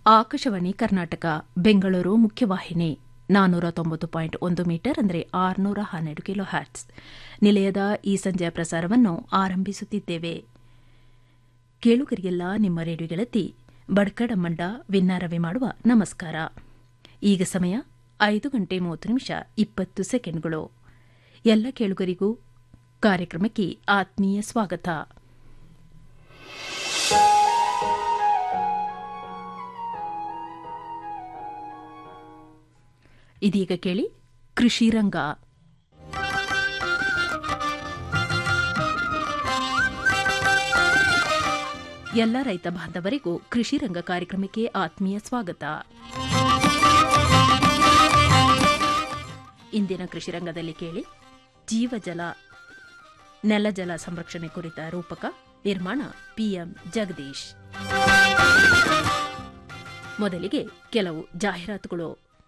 ಆಕಾಶವಾಣಿ ಕರ್ನಾಟಕ ಬೆಂಗಳೂರು ಮುಖ್ಯವಾಹಿನಿ ನಾನ್ನೂರ ತೊಂಬತ್ತು ಪಾಯಿಂಟ್ ಒಂದು ಮೀಟರ್ ಅಂದರೆ ಆರುನೂರ ಹನ್ನೆರಡು ಕಿಲೋ ಹ್ಯಾಟ್ಸ್ ನಿಲಯದ ಈ ಸಂಜೆಯ ಪ್ರಸಾರವನ್ನು ಆರಂಭಿಸುತ್ತಿದ್ದೇವೆ ಕೇಳುಗರಿಗೆಲ್ಲ ನಿಮ್ಮ ರೇಡಿಯೋ ಗೆಳತಿ ಬಡ್ಕಡಮಂಡ ವಿನ್ನಾರವಿ ಮಾಡುವ ನಮಸ್ಕಾರ ಈಗ ಸಮಯ ಐದು ಗಂಟೆ ಮೂವತ್ತು ನಿಮಿಷ ಇಪ್ಪತ್ತು ಸೆಕೆಂಡ್ಗಳು ಎಲ್ಲ ಕೇಳುಗರಿಗೂ ಕಾರ್ಯಕ್ರಮಕ್ಕೆ ಆತ್ಮೀಯ ಸ್ವಾಗತ ಇದೀಗ ಕೇಳಿ ಕೃಷಿ ರಂಗ ಎಲ್ಲ ರೈತ ಬಾಂಧವರಿಗೂ ಕೃಷಿ ರಂಗ ಕಾರ್ಯಕ್ರಮಕ್ಕೆ ಆತ್ಮೀಯ ಸ್ವಾಗತ ಇಂದಿನ ಕೃಷಿ ರಂಗದಲ್ಲಿ ಕೇಳಿ ಜೀವಜಲ ನೆಲಜಲ ಸಂರಕ್ಷಣೆ ಕುರಿತ ರೂಪಕ ನಿರ್ಮಾಣ ಪಿಎಂ ಜಗದೀಶ್ ಮೊದಲಿಗೆ ಕೆಲವು ಜಾಹೀರಾತುಗಳು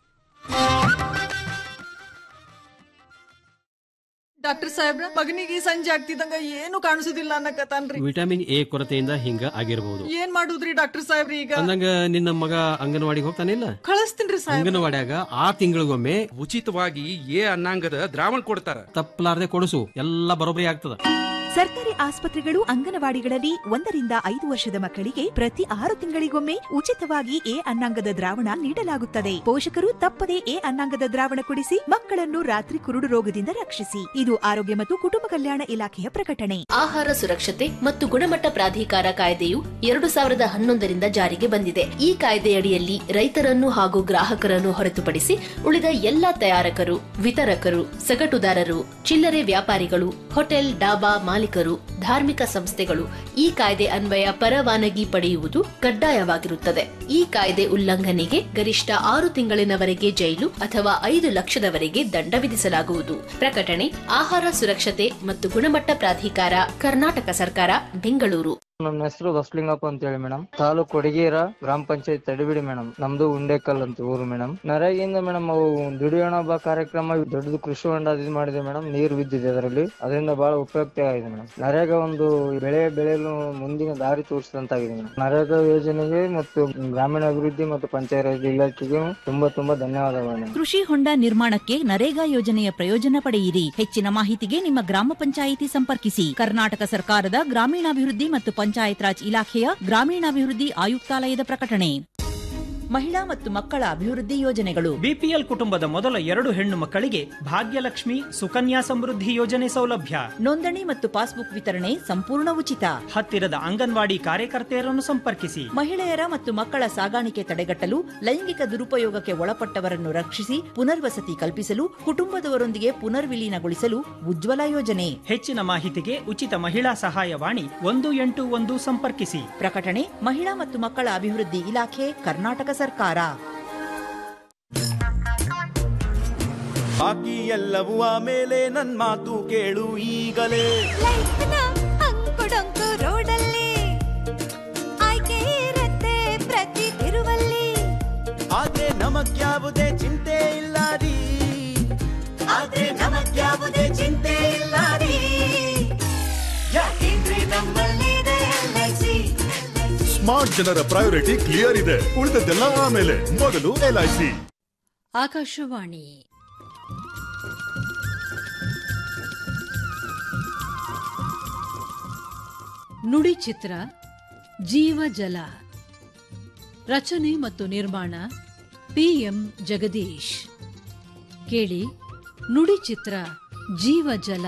ಡಾಕ್ಟರ್ ಸಾಹೇಬ್ರ ಮಗನಿಗೆ ಸಂಜೆ ಆಗ್ತಿದಂಗ ಏನು ಕಾಣಿಸುದಿಲ್ಲ ಅನ್ನಕತ್ತಾನ್ರಿ ವಿಟಮಿನ್ ಎ ಕೊರತೆಯಿಂದ ಹಿಂಗ ಆಗಿರಬಹುದು ಏನ್ ಮಾಡುದ್ರಿ ಡಾಕ್ಟರ್ ಸಾಹೇಬ್ರಿ ಈಗ ಅಂದಂಗ ನಿನ್ನ ಮಗ ಅಂಗನವಾಡಿಗೆ ಹೋಗ್ತಾನಿಲ್ಲ ಕಳಿಸ್ತೀನ್ರಿ ಸಾಹೇಬ್ರ ಅಂಗನವಾಡ್ಯಾಗ ಆ ತಿಂಗಳಿಗೊಮ್ಮೆ ಉಚಿತವಾಗಿ ಎ ಅನ್ನಾಂಗದ ದ್ರಾವಣ ಕೊಡ್ತಾರ ತಪ್ಪಲಾರ್ದೆ ಕೊಡಿಸು ಎಲ್ಲ ಬರೋಬ್ಬರಿ ಆಗ್ತದ ಸರ್ಕಾರಿ ಆಸ್ಪತ್ರೆಗಳು ಅಂಗನವಾಡಿಗಳಲ್ಲಿ ಒಂದರಿಂದ ಐದು ವರ್ಷದ ಮಕ್ಕಳಿಗೆ ಪ್ರತಿ ಆರು ತಿಂಗಳಿಗೊಮ್ಮೆ ಉಚಿತವಾಗಿ ಎ ಅನ್ನಾಂಗದ ದ್ರಾವಣ ನೀಡಲಾಗುತ್ತದೆ ಪೋಷಕರು ತಪ್ಪದೆ ಎ ಅನ್ನಾಂಗದ ದ್ರಾವಣ ಕುಡಿಸಿ ಮಕ್ಕಳನ್ನು ರಾತ್ರಿ ಕುರುಡು ರೋಗದಿಂದ ರಕ್ಷಿಸಿ ಇದು ಆರೋಗ್ಯ ಮತ್ತು ಕುಟುಂಬ ಕಲ್ಯಾಣ ಇಲಾಖೆಯ ಪ್ರಕಟಣೆ ಆಹಾರ ಸುರಕ್ಷತೆ ಮತ್ತು ಗುಣಮಟ್ಟ ಪ್ರಾಧಿಕಾರ ಕಾಯ್ದೆಯು ಎರಡು ಸಾವಿರದ ಹನ್ನೊಂದರಿಂದ ಜಾರಿಗೆ ಬಂದಿದೆ ಈ ಕಾಯ್ದೆಯಡಿಯಲ್ಲಿ ರೈತರನ್ನು ಹಾಗೂ ಗ್ರಾಹಕರನ್ನು ಹೊರತುಪಡಿಸಿ ಉಳಿದ ಎಲ್ಲಾ ತಯಾರಕರು ವಿತರಕರು ಸಗಟುದಾರರು ಚಿಲ್ಲರೆ ವ್ಯಾಪಾರಿಗಳು ಹೋಟೆಲ್ ಡಾಬಾ ಮಾಲೀಕರು ಧಾರ್ಮಿಕ ಸಂಸ್ಥೆಗಳು ಈ ಕಾಯ್ದೆ ಅನ್ವಯ ಪರವಾನಗಿ ಪಡೆಯುವುದು ಕಡ್ಡಾಯವಾಗಿರುತ್ತದೆ ಈ ಕಾಯ್ದೆ ಉಲ್ಲಂಘನೆಗೆ ಗರಿಷ್ಠ ಆರು ತಿಂಗಳಿನವರೆಗೆ ಜೈಲು ಅಥವಾ ಐದು ಲಕ್ಷದವರೆಗೆ ದಂಡ ವಿಧಿಸಲಾಗುವುದು ಪ್ರಕಟಣೆ ಆಹಾರ ಸುರಕ್ಷತೆ ಮತ್ತು ಗುಣಮಟ್ಟ ಪ್ರಾಧಿಕಾರ ಕರ್ನಾಟಕ ಸರ್ಕಾರ ಬೆಂಗಳೂರು ನಮ್ಮ ಹೆಸರು ಬಸಲಿಂಗಪ್ಪ ಅಂತ ಹೇಳಿ ಮೇಡಮ್ ತಾಲೂಕ್ ಕೊಡಗೇರ ಗ್ರಾಮ ಪಂಚಾಯತ್ ತಡಿಬಿಡಿ ಮೇಡಮ್ ನಮ್ದು ಉಂಡೇಕಲ್ ಅಂತ ಊರು ಮೇಡಮ್ ನರೇಗಿಂದ ಮೇಡಮ್ ಅವು ದುಡಿಯೋಣ ಬಾ ಕಾರ್ಯಕ್ರಮ ದೊಡ್ಡದು ಕೃಷಿ ಹೊಂಡ ಇದು ಮಾಡಿದೆ ಮೇಡಮ್ ನೀರು ಬಿದ್ದಿದೆ ಅದರಲ್ಲಿ ಅದರಿಂದ ಬಹಳ ಉಪಯುಕ್ತ ಆಗಿದೆ ಮೇಡಮ್ ನರೇಗಾ ಒಂದು ಬೆಳೆ ಬೆಳೆಯಲು ಮುಂದಿನ ದಾರಿ ತೋರಿಸಿದಂತಾಗಿದೆ ಮೇಡಮ್ ನರೇಗಾ ಯೋಜನೆಗೆ ಮತ್ತು ಗ್ರಾಮೀಣ ಅಭಿವೃದ್ಧಿ ಮತ್ತು ಪಂಚಾಯತ್ ಇಲಾಖೆಗೆ ತುಂಬಾ ತುಂಬಾ ಧನ್ಯವಾದಗಳು ಮೇಡಮ್ ಕೃಷಿ ಹೊಂಡ ನಿರ್ಮಾಣಕ್ಕೆ ನರೇಗಾ ಯೋಜನೆಯ ಪ್ರಯೋಜನ ಪಡೆಯಿರಿ ಹೆಚ್ಚಿನ ಮಾಹಿತಿಗೆ ನಿಮ್ಮ ಗ್ರಾಮ ಪಂಚಾಯಿತಿ ಸಂಪರ್ಕಿಸಿ ಕರ್ನಾಟಕ ಸರ್ಕಾರದ ಗ್ರಾಮೀಣಾಭಿವೃದ್ಧಿ ಮತ್ತು ಪಂಚಾಯತ್ ರಾಜ್ ಇಲಾಖೆಯ ಗ್ರಾಮೀಣಾಭಿವೃದ್ಧಿ ಆಯುಕ್ತಾಲಯದ ಪ್ರಕಟಣೆ ಮಹಿಳಾ ಮತ್ತು ಮಕ್ಕಳ ಅಭಿವೃದ್ಧಿ ಯೋಜನೆಗಳು ಬಿಪಿಎಲ್ ಕುಟುಂಬದ ಮೊದಲ ಎರಡು ಹೆಣ್ಣು ಮಕ್ಕಳಿಗೆ ಭಾಗ್ಯಲಕ್ಷ್ಮಿ ಸುಕನ್ಯಾ ಸಮೃದ್ಧಿ ಯೋಜನೆ ಸೌಲಭ್ಯ ನೋಂದಣಿ ಮತ್ತು ಪಾಸ್ಬುಕ್ ವಿತರಣೆ ಸಂಪೂರ್ಣ ಉಚಿತ ಹತ್ತಿರದ ಅಂಗನವಾಡಿ ಕಾರ್ಯಕರ್ತೆಯರನ್ನು ಸಂಪರ್ಕಿಸಿ ಮಹಿಳೆಯರ ಮತ್ತು ಮಕ್ಕಳ ಸಾಗಾಣಿಕೆ ತಡೆಗಟ್ಟಲು ಲೈಂಗಿಕ ದುರುಪಯೋಗಕ್ಕೆ ಒಳಪಟ್ಟವರನ್ನು ರಕ್ಷಿಸಿ ಪುನರ್ವಸತಿ ಕಲ್ಪಿಸಲು ಕುಟುಂಬದವರೊಂದಿಗೆ ಪುನರ್ವಿಲೀನಗೊಳಿಸಲು ಉಜ್ವಲ ಯೋಜನೆ ಹೆಚ್ಚಿನ ಮಾಹಿತಿಗೆ ಉಚಿತ ಮಹಿಳಾ ಸಹಾಯವಾಣಿ ಒಂದು ಎಂಟು ಒಂದು ಸಂಪರ್ಕಿಸಿ ಪ್ರಕಟಣೆ ಮಹಿಳಾ ಮತ್ತು ಮಕ್ಕಳ ಅಭಿವೃದ್ಧಿ ಇಲಾಖೆ ಕರ್ನಾಟಕ ಸರ್ಕಾರ ಬಾಕಿ ಎಲ್ಲವೂ ಆಮೇಲೆ ನನ್ ಮಾತು ಕೇಳು ಈಗಲೇ ಲೈಫ್ನ ಅಂಕುಡೊಂಕು ರೋಡಲ್ಲಿ ಆಯ್ಕೆ ಇರತ್ತೆ ಪ್ರತಿ ತಿರುವಲ್ಲಿ ಆದ್ರೆ ನಮಗ್ಯಾವುದೇ ಚಿಂತೆ ಇಲ್ಲ ರೀ ಆದ್ರೆ ನಮಗ್ಯಾವುದೇ ಚಿಂತೆ ಇಲ್ಲ ರೀ ಯಾಕೆಂದ್ರೆ ನಮ್ಮಲ್ಲಿದೆ LIC. ಸ್ಮಾರ್ಟ್ ಜನರ ಪ್ರಯಾರಿಟಿ ಕ್ಲಿಯರ್ ಇದೆ ಉಳಿದದ್ದೆಲ್ಲ ಆಮೇಲೆ ಮೊದಲು ಎಲ್ಐಸಿ ಆಕಾಶವಾಣಿ ನುಡಿ ಚಿತ್ರ ಜೀವಜಲ ರಚನೆ ಮತ್ತು ನಿರ್ಮಾಣ ಪಿಎಂ ಜಗದೀಶ್ ಕೇಳಿ ನುಡಿ ಚಿತ್ರ ಜೀವಜಲ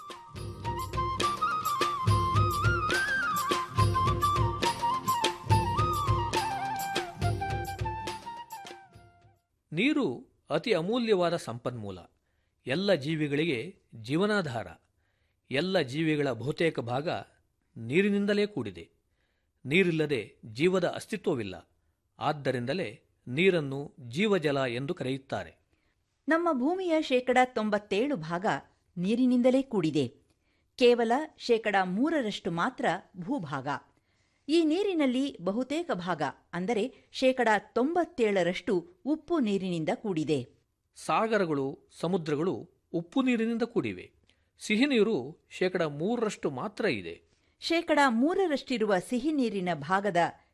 ನೀರು ಅತಿ ಅಮೂಲ್ಯವಾದ ಸಂಪನ್ಮೂಲ ಎಲ್ಲ ಜೀವಿಗಳಿಗೆ ಜೀವನಾಧಾರ ಎಲ್ಲ ಜೀವಿಗಳ ಬಹುತೇಕ ಭಾಗ ನೀರಿನಿಂದಲೇ ಕೂಡಿದೆ ನೀರಿಲ್ಲದೆ ಜೀವದ ಅಸ್ತಿತ್ವವಿಲ್ಲ ಆದ್ದರಿಂದಲೇ ನೀರನ್ನು ಜೀವಜಲ ಎಂದು ಕರೆಯುತ್ತಾರೆ ನಮ್ಮ ಭೂಮಿಯ ಶೇಕಡ ತೊಂಬತ್ತೇಳು ಭಾಗ ನೀರಿನಿಂದಲೇ ಕೂಡಿದೆ ಕೇವಲ ಶೇಕಡ ಮೂರರಷ್ಟು ಮಾತ್ರ ಭೂಭಾಗ ಈ ನೀರಿನಲ್ಲಿ ಬಹುತೇಕ ಭಾಗ ಅಂದರೆ ಶೇಕಡ ತೊಂಬತ್ತೇಳರಷ್ಟು ಉಪ್ಪು ನೀರಿನಿಂದ ಕೂಡಿದೆ ಸಾಗರಗಳು ಸಮುದ್ರಗಳು ಉಪ್ಪು ನೀರಿನಿಂದ ಕೂಡಿವೆ ಸಿಹಿ ನೀರು ಶೇಕಡ ಮೂರರಷ್ಟು ಮಾತ್ರ ಇದೆ ಶೇಕಡ ಮೂರರಷ್ಟಿರುವ ಸಿಹಿ ನೀರಿನ ಭಾಗದ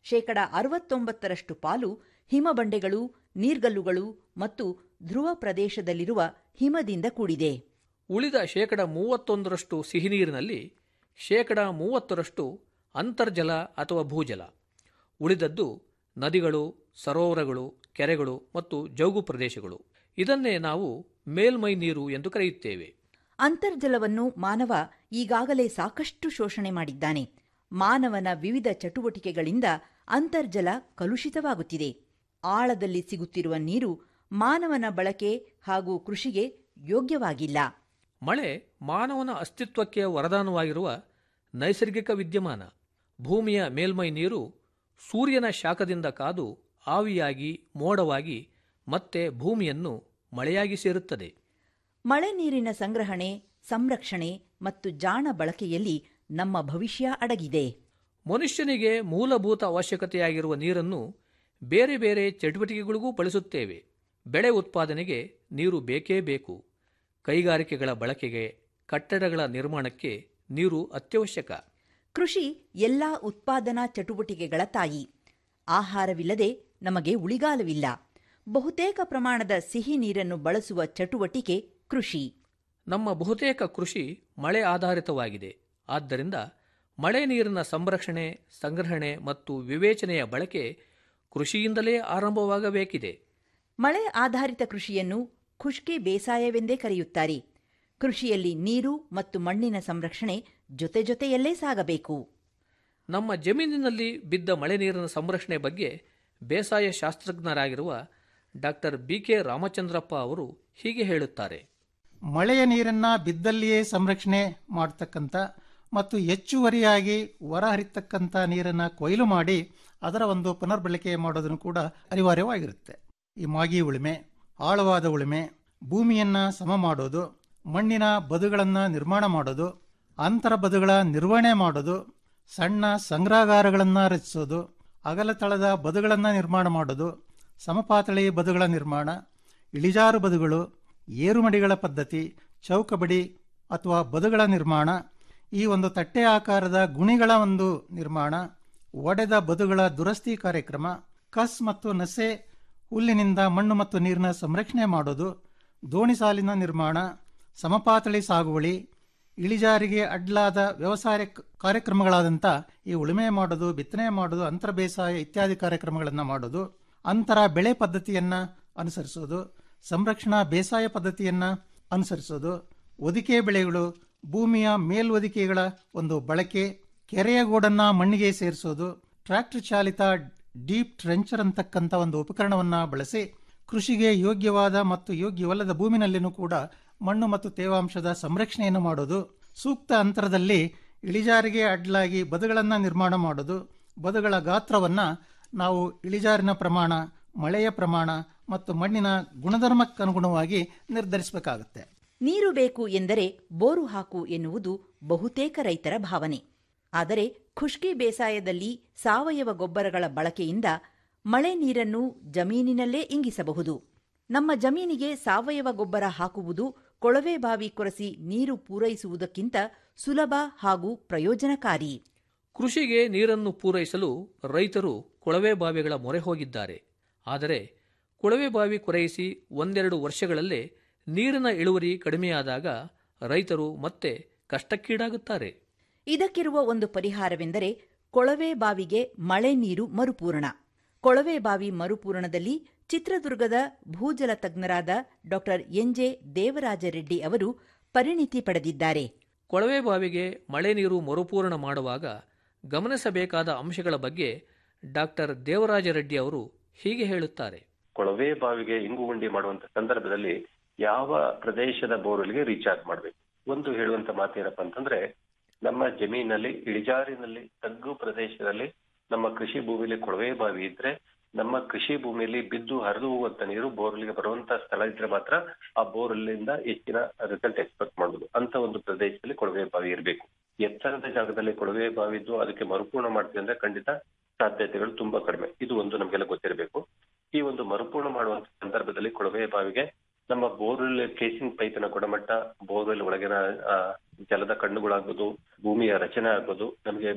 ಶೇಕಡ ಅರವತ್ತೊಂಬತ್ತರಷ್ಟು ಪಾಲು ಹಿಮಬಂಡೆಗಳು ನೀರ್ಗಲ್ಲುಗಳು ಮತ್ತು ಧ್ರುವ ಪ್ರದೇಶದಲ್ಲಿರುವ ಹಿಮದಿಂದ ಕೂಡಿದೆ ಉಳಿದ ಶೇಕಡ ಮೂವತ್ತೊಂದರಷ್ಟು ಸಿಹಿನೀರಿನಲ್ಲಿ ಶೇಕಡ ಮೂವತ್ತರಷ್ಟು ಅಂತರ್ಜಲ ಅಥವಾ ಭೂಜಲ ಉಳಿದದ್ದು ನದಿಗಳು ಸರೋವರಗಳು ಕೆರೆಗಳು ಮತ್ತು ಜೌಗು ಪ್ರದೇಶಗಳು ಇದನ್ನೇ ನಾವು ಮೇಲ್ಮೈ ನೀರು ಎಂದು ಕರೆಯುತ್ತೇವೆ ಅಂತರ್ಜಲವನ್ನು ಮಾನವ ಈಗಾಗಲೇ ಸಾಕಷ್ಟು ಶೋಷಣೆ ಮಾಡಿದ್ದಾನೆ ಮಾನವನ ವಿವಿಧ ಚಟುವಟಿಕೆಗಳಿಂದ ಅಂತರ್ಜಲ ಕಲುಷಿತವಾಗುತ್ತಿದೆ ಆಳದಲ್ಲಿ ಸಿಗುತ್ತಿರುವ ನೀರು ಮಾನವನ ಬಳಕೆ ಹಾಗೂ ಕೃಷಿಗೆ ಯೋಗ್ಯವಾಗಿಲ್ಲ ಮಳೆ ಮಾನವನ ಅಸ್ತಿತ್ವಕ್ಕೆ ವರದಾನವಾಗಿರುವ ನೈಸರ್ಗಿಕ ವಿದ್ಯಮಾನ ಭೂಮಿಯ ಮೇಲ್ಮೈ ನೀರು ಸೂರ್ಯನ ಶಾಖದಿಂದ ಕಾದು ಆವಿಯಾಗಿ ಮೋಡವಾಗಿ ಮತ್ತೆ ಭೂಮಿಯನ್ನು ಮಳೆಯಾಗಿ ಸೇರುತ್ತದೆ ಮಳೆ ನೀರಿನ ಸಂಗ್ರಹಣೆ ಸಂರಕ್ಷಣೆ ಮತ್ತು ಜಾಣ ಬಳಕೆಯಲ್ಲಿ ನಮ್ಮ ಭವಿಷ್ಯ ಅಡಗಿದೆ ಮನುಷ್ಯನಿಗೆ ಮೂಲಭೂತ ಅವಶ್ಯಕತೆಯಾಗಿರುವ ನೀರನ್ನು ಬೇರೆ ಬೇರೆ ಚಟುವಟಿಕೆಗಳಿಗೂ ಬಳಸುತ್ತೇವೆ ಬೆಳೆ ಉತ್ಪಾದನೆಗೆ ನೀರು ಬೇಕೇ ಬೇಕು ಕೈಗಾರಿಕೆಗಳ ಬಳಕೆಗೆ ಕಟ್ಟಡಗಳ ನಿರ್ಮಾಣಕ್ಕೆ ನೀರು ಅತ್ಯವಶ್ಯಕ ಕೃಷಿ ಎಲ್ಲಾ ಉತ್ಪಾದನಾ ಚಟುವಟಿಕೆಗಳ ತಾಯಿ ಆಹಾರವಿಲ್ಲದೆ ನಮಗೆ ಉಳಿಗಾಲವಿಲ್ಲ ಬಹುತೇಕ ಪ್ರಮಾಣದ ಸಿಹಿ ನೀರನ್ನು ಬಳಸುವ ಚಟುವಟಿಕೆ ಕೃಷಿ ನಮ್ಮ ಬಹುತೇಕ ಕೃಷಿ ಮಳೆ ಆಧಾರಿತವಾಗಿದೆ ಆದ್ದರಿಂದ ಮಳೆ ನೀರಿನ ಸಂರಕ್ಷಣೆ ಸಂಗ್ರಹಣೆ ಮತ್ತು ವಿವೇಚನೆಯ ಬಳಕೆ ಕೃಷಿಯಿಂದಲೇ ಆರಂಭವಾಗಬೇಕಿದೆ ಮಳೆ ಆಧಾರಿತ ಕೃಷಿಯನ್ನು ಖುಷ್ಕಿ ಬೇಸಾಯವೆಂದೇ ಕರೆಯುತ್ತಾರೆ ಕೃಷಿಯಲ್ಲಿ ನೀರು ಮತ್ತು ಮಣ್ಣಿನ ಸಂರಕ್ಷಣೆ ಜೊತೆ ಜೊತೆಯಲ್ಲೇ ಸಾಗಬೇಕು ನಮ್ಮ ಜಮೀನಿನಲ್ಲಿ ಬಿದ್ದ ಮಳೆ ನೀರಿನ ಸಂರಕ್ಷಣೆ ಬಗ್ಗೆ ಬೇಸಾಯ ಶಾಸ್ತ್ರಜ್ಞರಾಗಿರುವ ಡಾಕ್ಟರ್ ಬಿ ಕೆ ರಾಮಚಂದ್ರಪ್ಪ ಅವರು ಹೀಗೆ ಹೇಳುತ್ತಾರೆ ಮಳೆಯ ನೀರನ್ನ ಬಿದ್ದಲ್ಲಿಯೇ ಸಂರಕ್ಷಣೆ ಮಾಡತಕ್ಕಂಥ ಮತ್ತು ಹೆಚ್ಚುವರಿಯಾಗಿ ಹೊರಹರಿತಕ್ಕಂಥ ನೀರನ್ನು ಕೊಯ್ಲು ಮಾಡಿ ಅದರ ಒಂದು ಪುನರ್ಬಳಕೆ ಮಾಡೋದನ್ನು ಕೂಡ ಅನಿವಾರ್ಯವಾಗಿರುತ್ತೆ ಈ ಮಾಗಿ ಉಳುಮೆ ಆಳವಾದ ಉಳುಮೆ ಭೂಮಿಯನ್ನು ಸಮ ಮಾಡೋದು ಮಣ್ಣಿನ ಬದುಗಳನ್ನು ನಿರ್ಮಾಣ ಮಾಡೋದು ಅಂತರ ಬದುಗಳ ನಿರ್ವಹಣೆ ಮಾಡೋದು ಸಣ್ಣ ಸಂಗ್ರಹಗಾರಗಳನ್ನು ರಚಿಸೋದು ಅಗಲತಳದ ಬದುಗಳನ್ನು ನಿರ್ಮಾಣ ಮಾಡೋದು ಸಮಪಾತಳಿ ಬದುಗಳ ನಿರ್ಮಾಣ ಇಳಿಜಾರು ಬದುಗಳು ಏರುಮಡಿಗಳ ಪದ್ಧತಿ ಚೌಕಬಡಿ ಅಥವಾ ಬದುಗಳ ನಿರ್ಮಾಣ ಈ ಒಂದು ತಟ್ಟೆ ಆಕಾರದ ಗುಣಿಗಳ ಒಂದು ನಿರ್ಮಾಣ ಒಡೆದ ಬದುಗಳ ದುರಸ್ತಿ ಕಾರ್ಯಕ್ರಮ ಕಸ್ ಮತ್ತು ನಸೆ ಹುಲ್ಲಿನಿಂದ ಮಣ್ಣು ಮತ್ತು ನೀರಿನ ಸಂರಕ್ಷಣೆ ಮಾಡೋದು ದೋಣಿ ಸಾಲಿನ ನಿರ್ಮಾಣ ಸಮಪಾತಳಿ ಸಾಗುವಳಿ ಇಳಿಜಾರಿಗೆ ಅಡ್ಲಾದ ವ್ಯವಸಾಯ ಕಾರ್ಯಕ್ರಮಗಳಾದಂಥ ಈ ಉಳುಮೆ ಮಾಡೋದು ಬಿತ್ತನೆ ಮಾಡೋದು ಅಂತರ ಬೇಸಾಯ ಇತ್ಯಾದಿ ಕಾರ್ಯಕ್ರಮಗಳನ್ನು ಮಾಡೋದು ಅಂತರ ಬೆಳೆ ಪದ್ಧತಿಯನ್ನು ಅನುಸರಿಸೋದು ಸಂರಕ್ಷಣಾ ಬೇಸಾಯ ಪದ್ಧತಿಯನ್ನು ಅನುಸರಿಸೋದು ಒದಿಕೆ ಬೆಳೆಗಳು ಭೂಮಿಯ ಮೇಲ್ವೊದಿಕೆಗಳ ಒಂದು ಬಳಕೆ ಕೆರೆಯ ಗೋಡನ್ನು ಮಣ್ಣಿಗೆ ಸೇರಿಸೋದು ಟ್ರ್ಯಾಕ್ಟರ್ ಚಾಲಿತ ಡೀಪ್ ಟ್ರೆಂಚರ್ ಅಂತಕ್ಕಂಥ ಒಂದು ಉಪಕರಣವನ್ನು ಬಳಸಿ ಕೃಷಿಗೆ ಯೋಗ್ಯವಾದ ಮತ್ತು ಯೋಗ್ಯವಲ್ಲದ ಭೂಮಿನಲ್ಲಿನೂ ಕೂಡ ಮಣ್ಣು ಮತ್ತು ತೇವಾಂಶದ ಸಂರಕ್ಷಣೆಯನ್ನು ಮಾಡೋದು ಸೂಕ್ತ ಅಂತರದಲ್ಲಿ ಇಳಿಜಾರಿಗೆ ಅಡ್ಲಾಗಿ ಬದುಗಳನ್ನು ನಿರ್ಮಾಣ ಮಾಡೋದು ಬದುಗಳ ಗಾತ್ರವನ್ನು ನಾವು ಇಳಿಜಾರಿನ ಪ್ರಮಾಣ ಮಳೆಯ ಪ್ರಮಾಣ ಮತ್ತು ಮಣ್ಣಿನ ಗುಣಧರ್ಮಕ್ಕನುಗುಣವಾಗಿ ನಿರ್ಧರಿಸಬೇಕಾಗುತ್ತೆ ನೀರು ಬೇಕು ಎಂದರೆ ಬೋರು ಹಾಕು ಎನ್ನುವುದು ಬಹುತೇಕ ರೈತರ ಭಾವನೆ ಆದರೆ ಖುಷ್ಕಿ ಬೇಸಾಯದಲ್ಲಿ ಸಾವಯವ ಗೊಬ್ಬರಗಳ ಬಳಕೆಯಿಂದ ಮಳೆ ನೀರನ್ನು ಜಮೀನಿನಲ್ಲೇ ಇಂಗಿಸಬಹುದು ನಮ್ಮ ಜಮೀನಿಗೆ ಸಾವಯವ ಗೊಬ್ಬರ ಹಾಕುವುದು ಕೊಳವೆ ಬಾವಿ ಕೊರೆಸಿ ನೀರು ಪೂರೈಸುವುದಕ್ಕಿಂತ ಸುಲಭ ಹಾಗೂ ಪ್ರಯೋಜನಕಾರಿ ಕೃಷಿಗೆ ನೀರನ್ನು ಪೂರೈಸಲು ರೈತರು ಕೊಳವೆ ಬಾವಿಗಳ ಮೊರೆ ಹೋಗಿದ್ದಾರೆ ಆದರೆ ಕೊಳವೆ ಬಾವಿ ಕೊರೆಯಿಸಿ ಒಂದೆರಡು ವರ್ಷಗಳಲ್ಲೇ ನೀರಿನ ಇಳುವರಿ ಕಡಿಮೆಯಾದಾಗ ರೈತರು ಮತ್ತೆ ಕಷ್ಟಕ್ಕೀಡಾಗುತ್ತಾರೆ ಇದಕ್ಕಿರುವ ಒಂದು ಪರಿಹಾರವೆಂದರೆ ಕೊಳವೆ ಬಾವಿಗೆ ಮಳೆ ನೀರು ಮರುಪೂರಣ ಕೊಳವೆ ಬಾವಿ ಮರುಪೂರಣದಲ್ಲಿ ಚಿತ್ರದುರ್ಗದ ಭೂಜಲ ತಜ್ಞರಾದ ಡಾಕ್ಟರ್ ಎನ್ಜೆ ದೇವರಾಜರೆಡ್ಡಿ ಅವರು ಪರಿಣಿತಿ ಪಡೆದಿದ್ದಾರೆ ಕೊಳವೆ ಬಾವಿಗೆ ಮಳೆ ನೀರು ಮರುಪೂರಣ ಮಾಡುವಾಗ ಗಮನಿಸಬೇಕಾದ ಅಂಶಗಳ ಬಗ್ಗೆ ಡಾಕ್ಟರ್ ದೇವರಾಜರೆಡ್ಡಿ ಅವರು ಹೀಗೆ ಹೇಳುತ್ತಾರೆ ಕೊಳವೆ ಬಾವಿಗೆ ಇಂಗು ಗುಂಡಿ ಮಾಡುವಂತ ಸಂದರ್ಭದಲ್ಲಿ ಯಾವ ಪ್ರದೇಶದ ಬೋರ್ವೆಲ್ಗೆ ರೀಚಾರ್ಜ್ ಮಾಡಬೇಕು ಒಂದು ಹೇಳುವಂತ ಮಾತೇನಪ್ಪ ಅಂತಂದ್ರೆ ನಮ್ಮ ಜಮೀನಲ್ಲಿ ಇಳಿಜಾರಿನಲ್ಲಿ ತಗ್ಗು ಪ್ರದೇಶದಲ್ಲಿ ನಮ್ಮ ಕೃಷಿ ಭೂಮಿಯಲ್ಲಿ ಕೊಳವೆ ಬಾವಿ ಇದ್ರೆ ನಮ್ಮ ಕೃಷಿ ಭೂಮಿಯಲ್ಲಿ ಬಿದ್ದು ಹರಿದು ಹೋಗುವಂತ ನೀರು ಬೋರ್ವೆಲ್ಗೆ ಬರುವಂತ ಸ್ಥಳ ಇದ್ರೆ ಮಾತ್ರ ಆ ಬೋರ್ವೆಲ್ನಿಂದ ಹೆಚ್ಚಿನ ರಿಸಲ್ಟ್ ಎಕ್ಸ್ಪೆಕ್ಟ್ ಮಾಡಬಹುದು ಅಂತ ಒಂದು ಪ್ರದೇಶದಲ್ಲಿ ಕೊಳವೆ ಬಾವಿ ಇರಬೇಕು ಎತ್ತರದ ಜಾಗದಲ್ಲಿ ಕೊಳವೆ ಬಾವಿ ಇದ್ದು ಅದಕ್ಕೆ ಮರುಪೂರ್ಣ ಮಾಡ್ತೀವಿ ಅಂದ್ರೆ ಖಂಡಿತ ಸಾಧ್ಯತೆಗಳು ತುಂಬಾ ಕಡಿಮೆ ಇದು ಒಂದು ನಮಗೆಲ್ಲ ಗೊತ್ತಿರಬೇಕು ಈ ಒಂದು ಮರುಪೂರ್ಣ ಮಾಡುವಂತ ಸಂದರ್ಭದಲ್ಲಿ ಕೊಳವೆ ಬಾವಿಗೆ ನಮ್ಮ ಬೋರ್ವೆಲ್ ಕೇಸಿಂಗ್ ಪೈಪಿನ ಗುಣಮಟ್ಟ ಬೋರ್ವೆಲ್ ಒಳಗಿನ ಆ, ಜಲದ ಕಣ್ಣುಗಳಾಗ್ಬೋದು ಭೂಮಿಯ ರಚನೆ ಆಗ್ಬೋದು ನಮಗೆ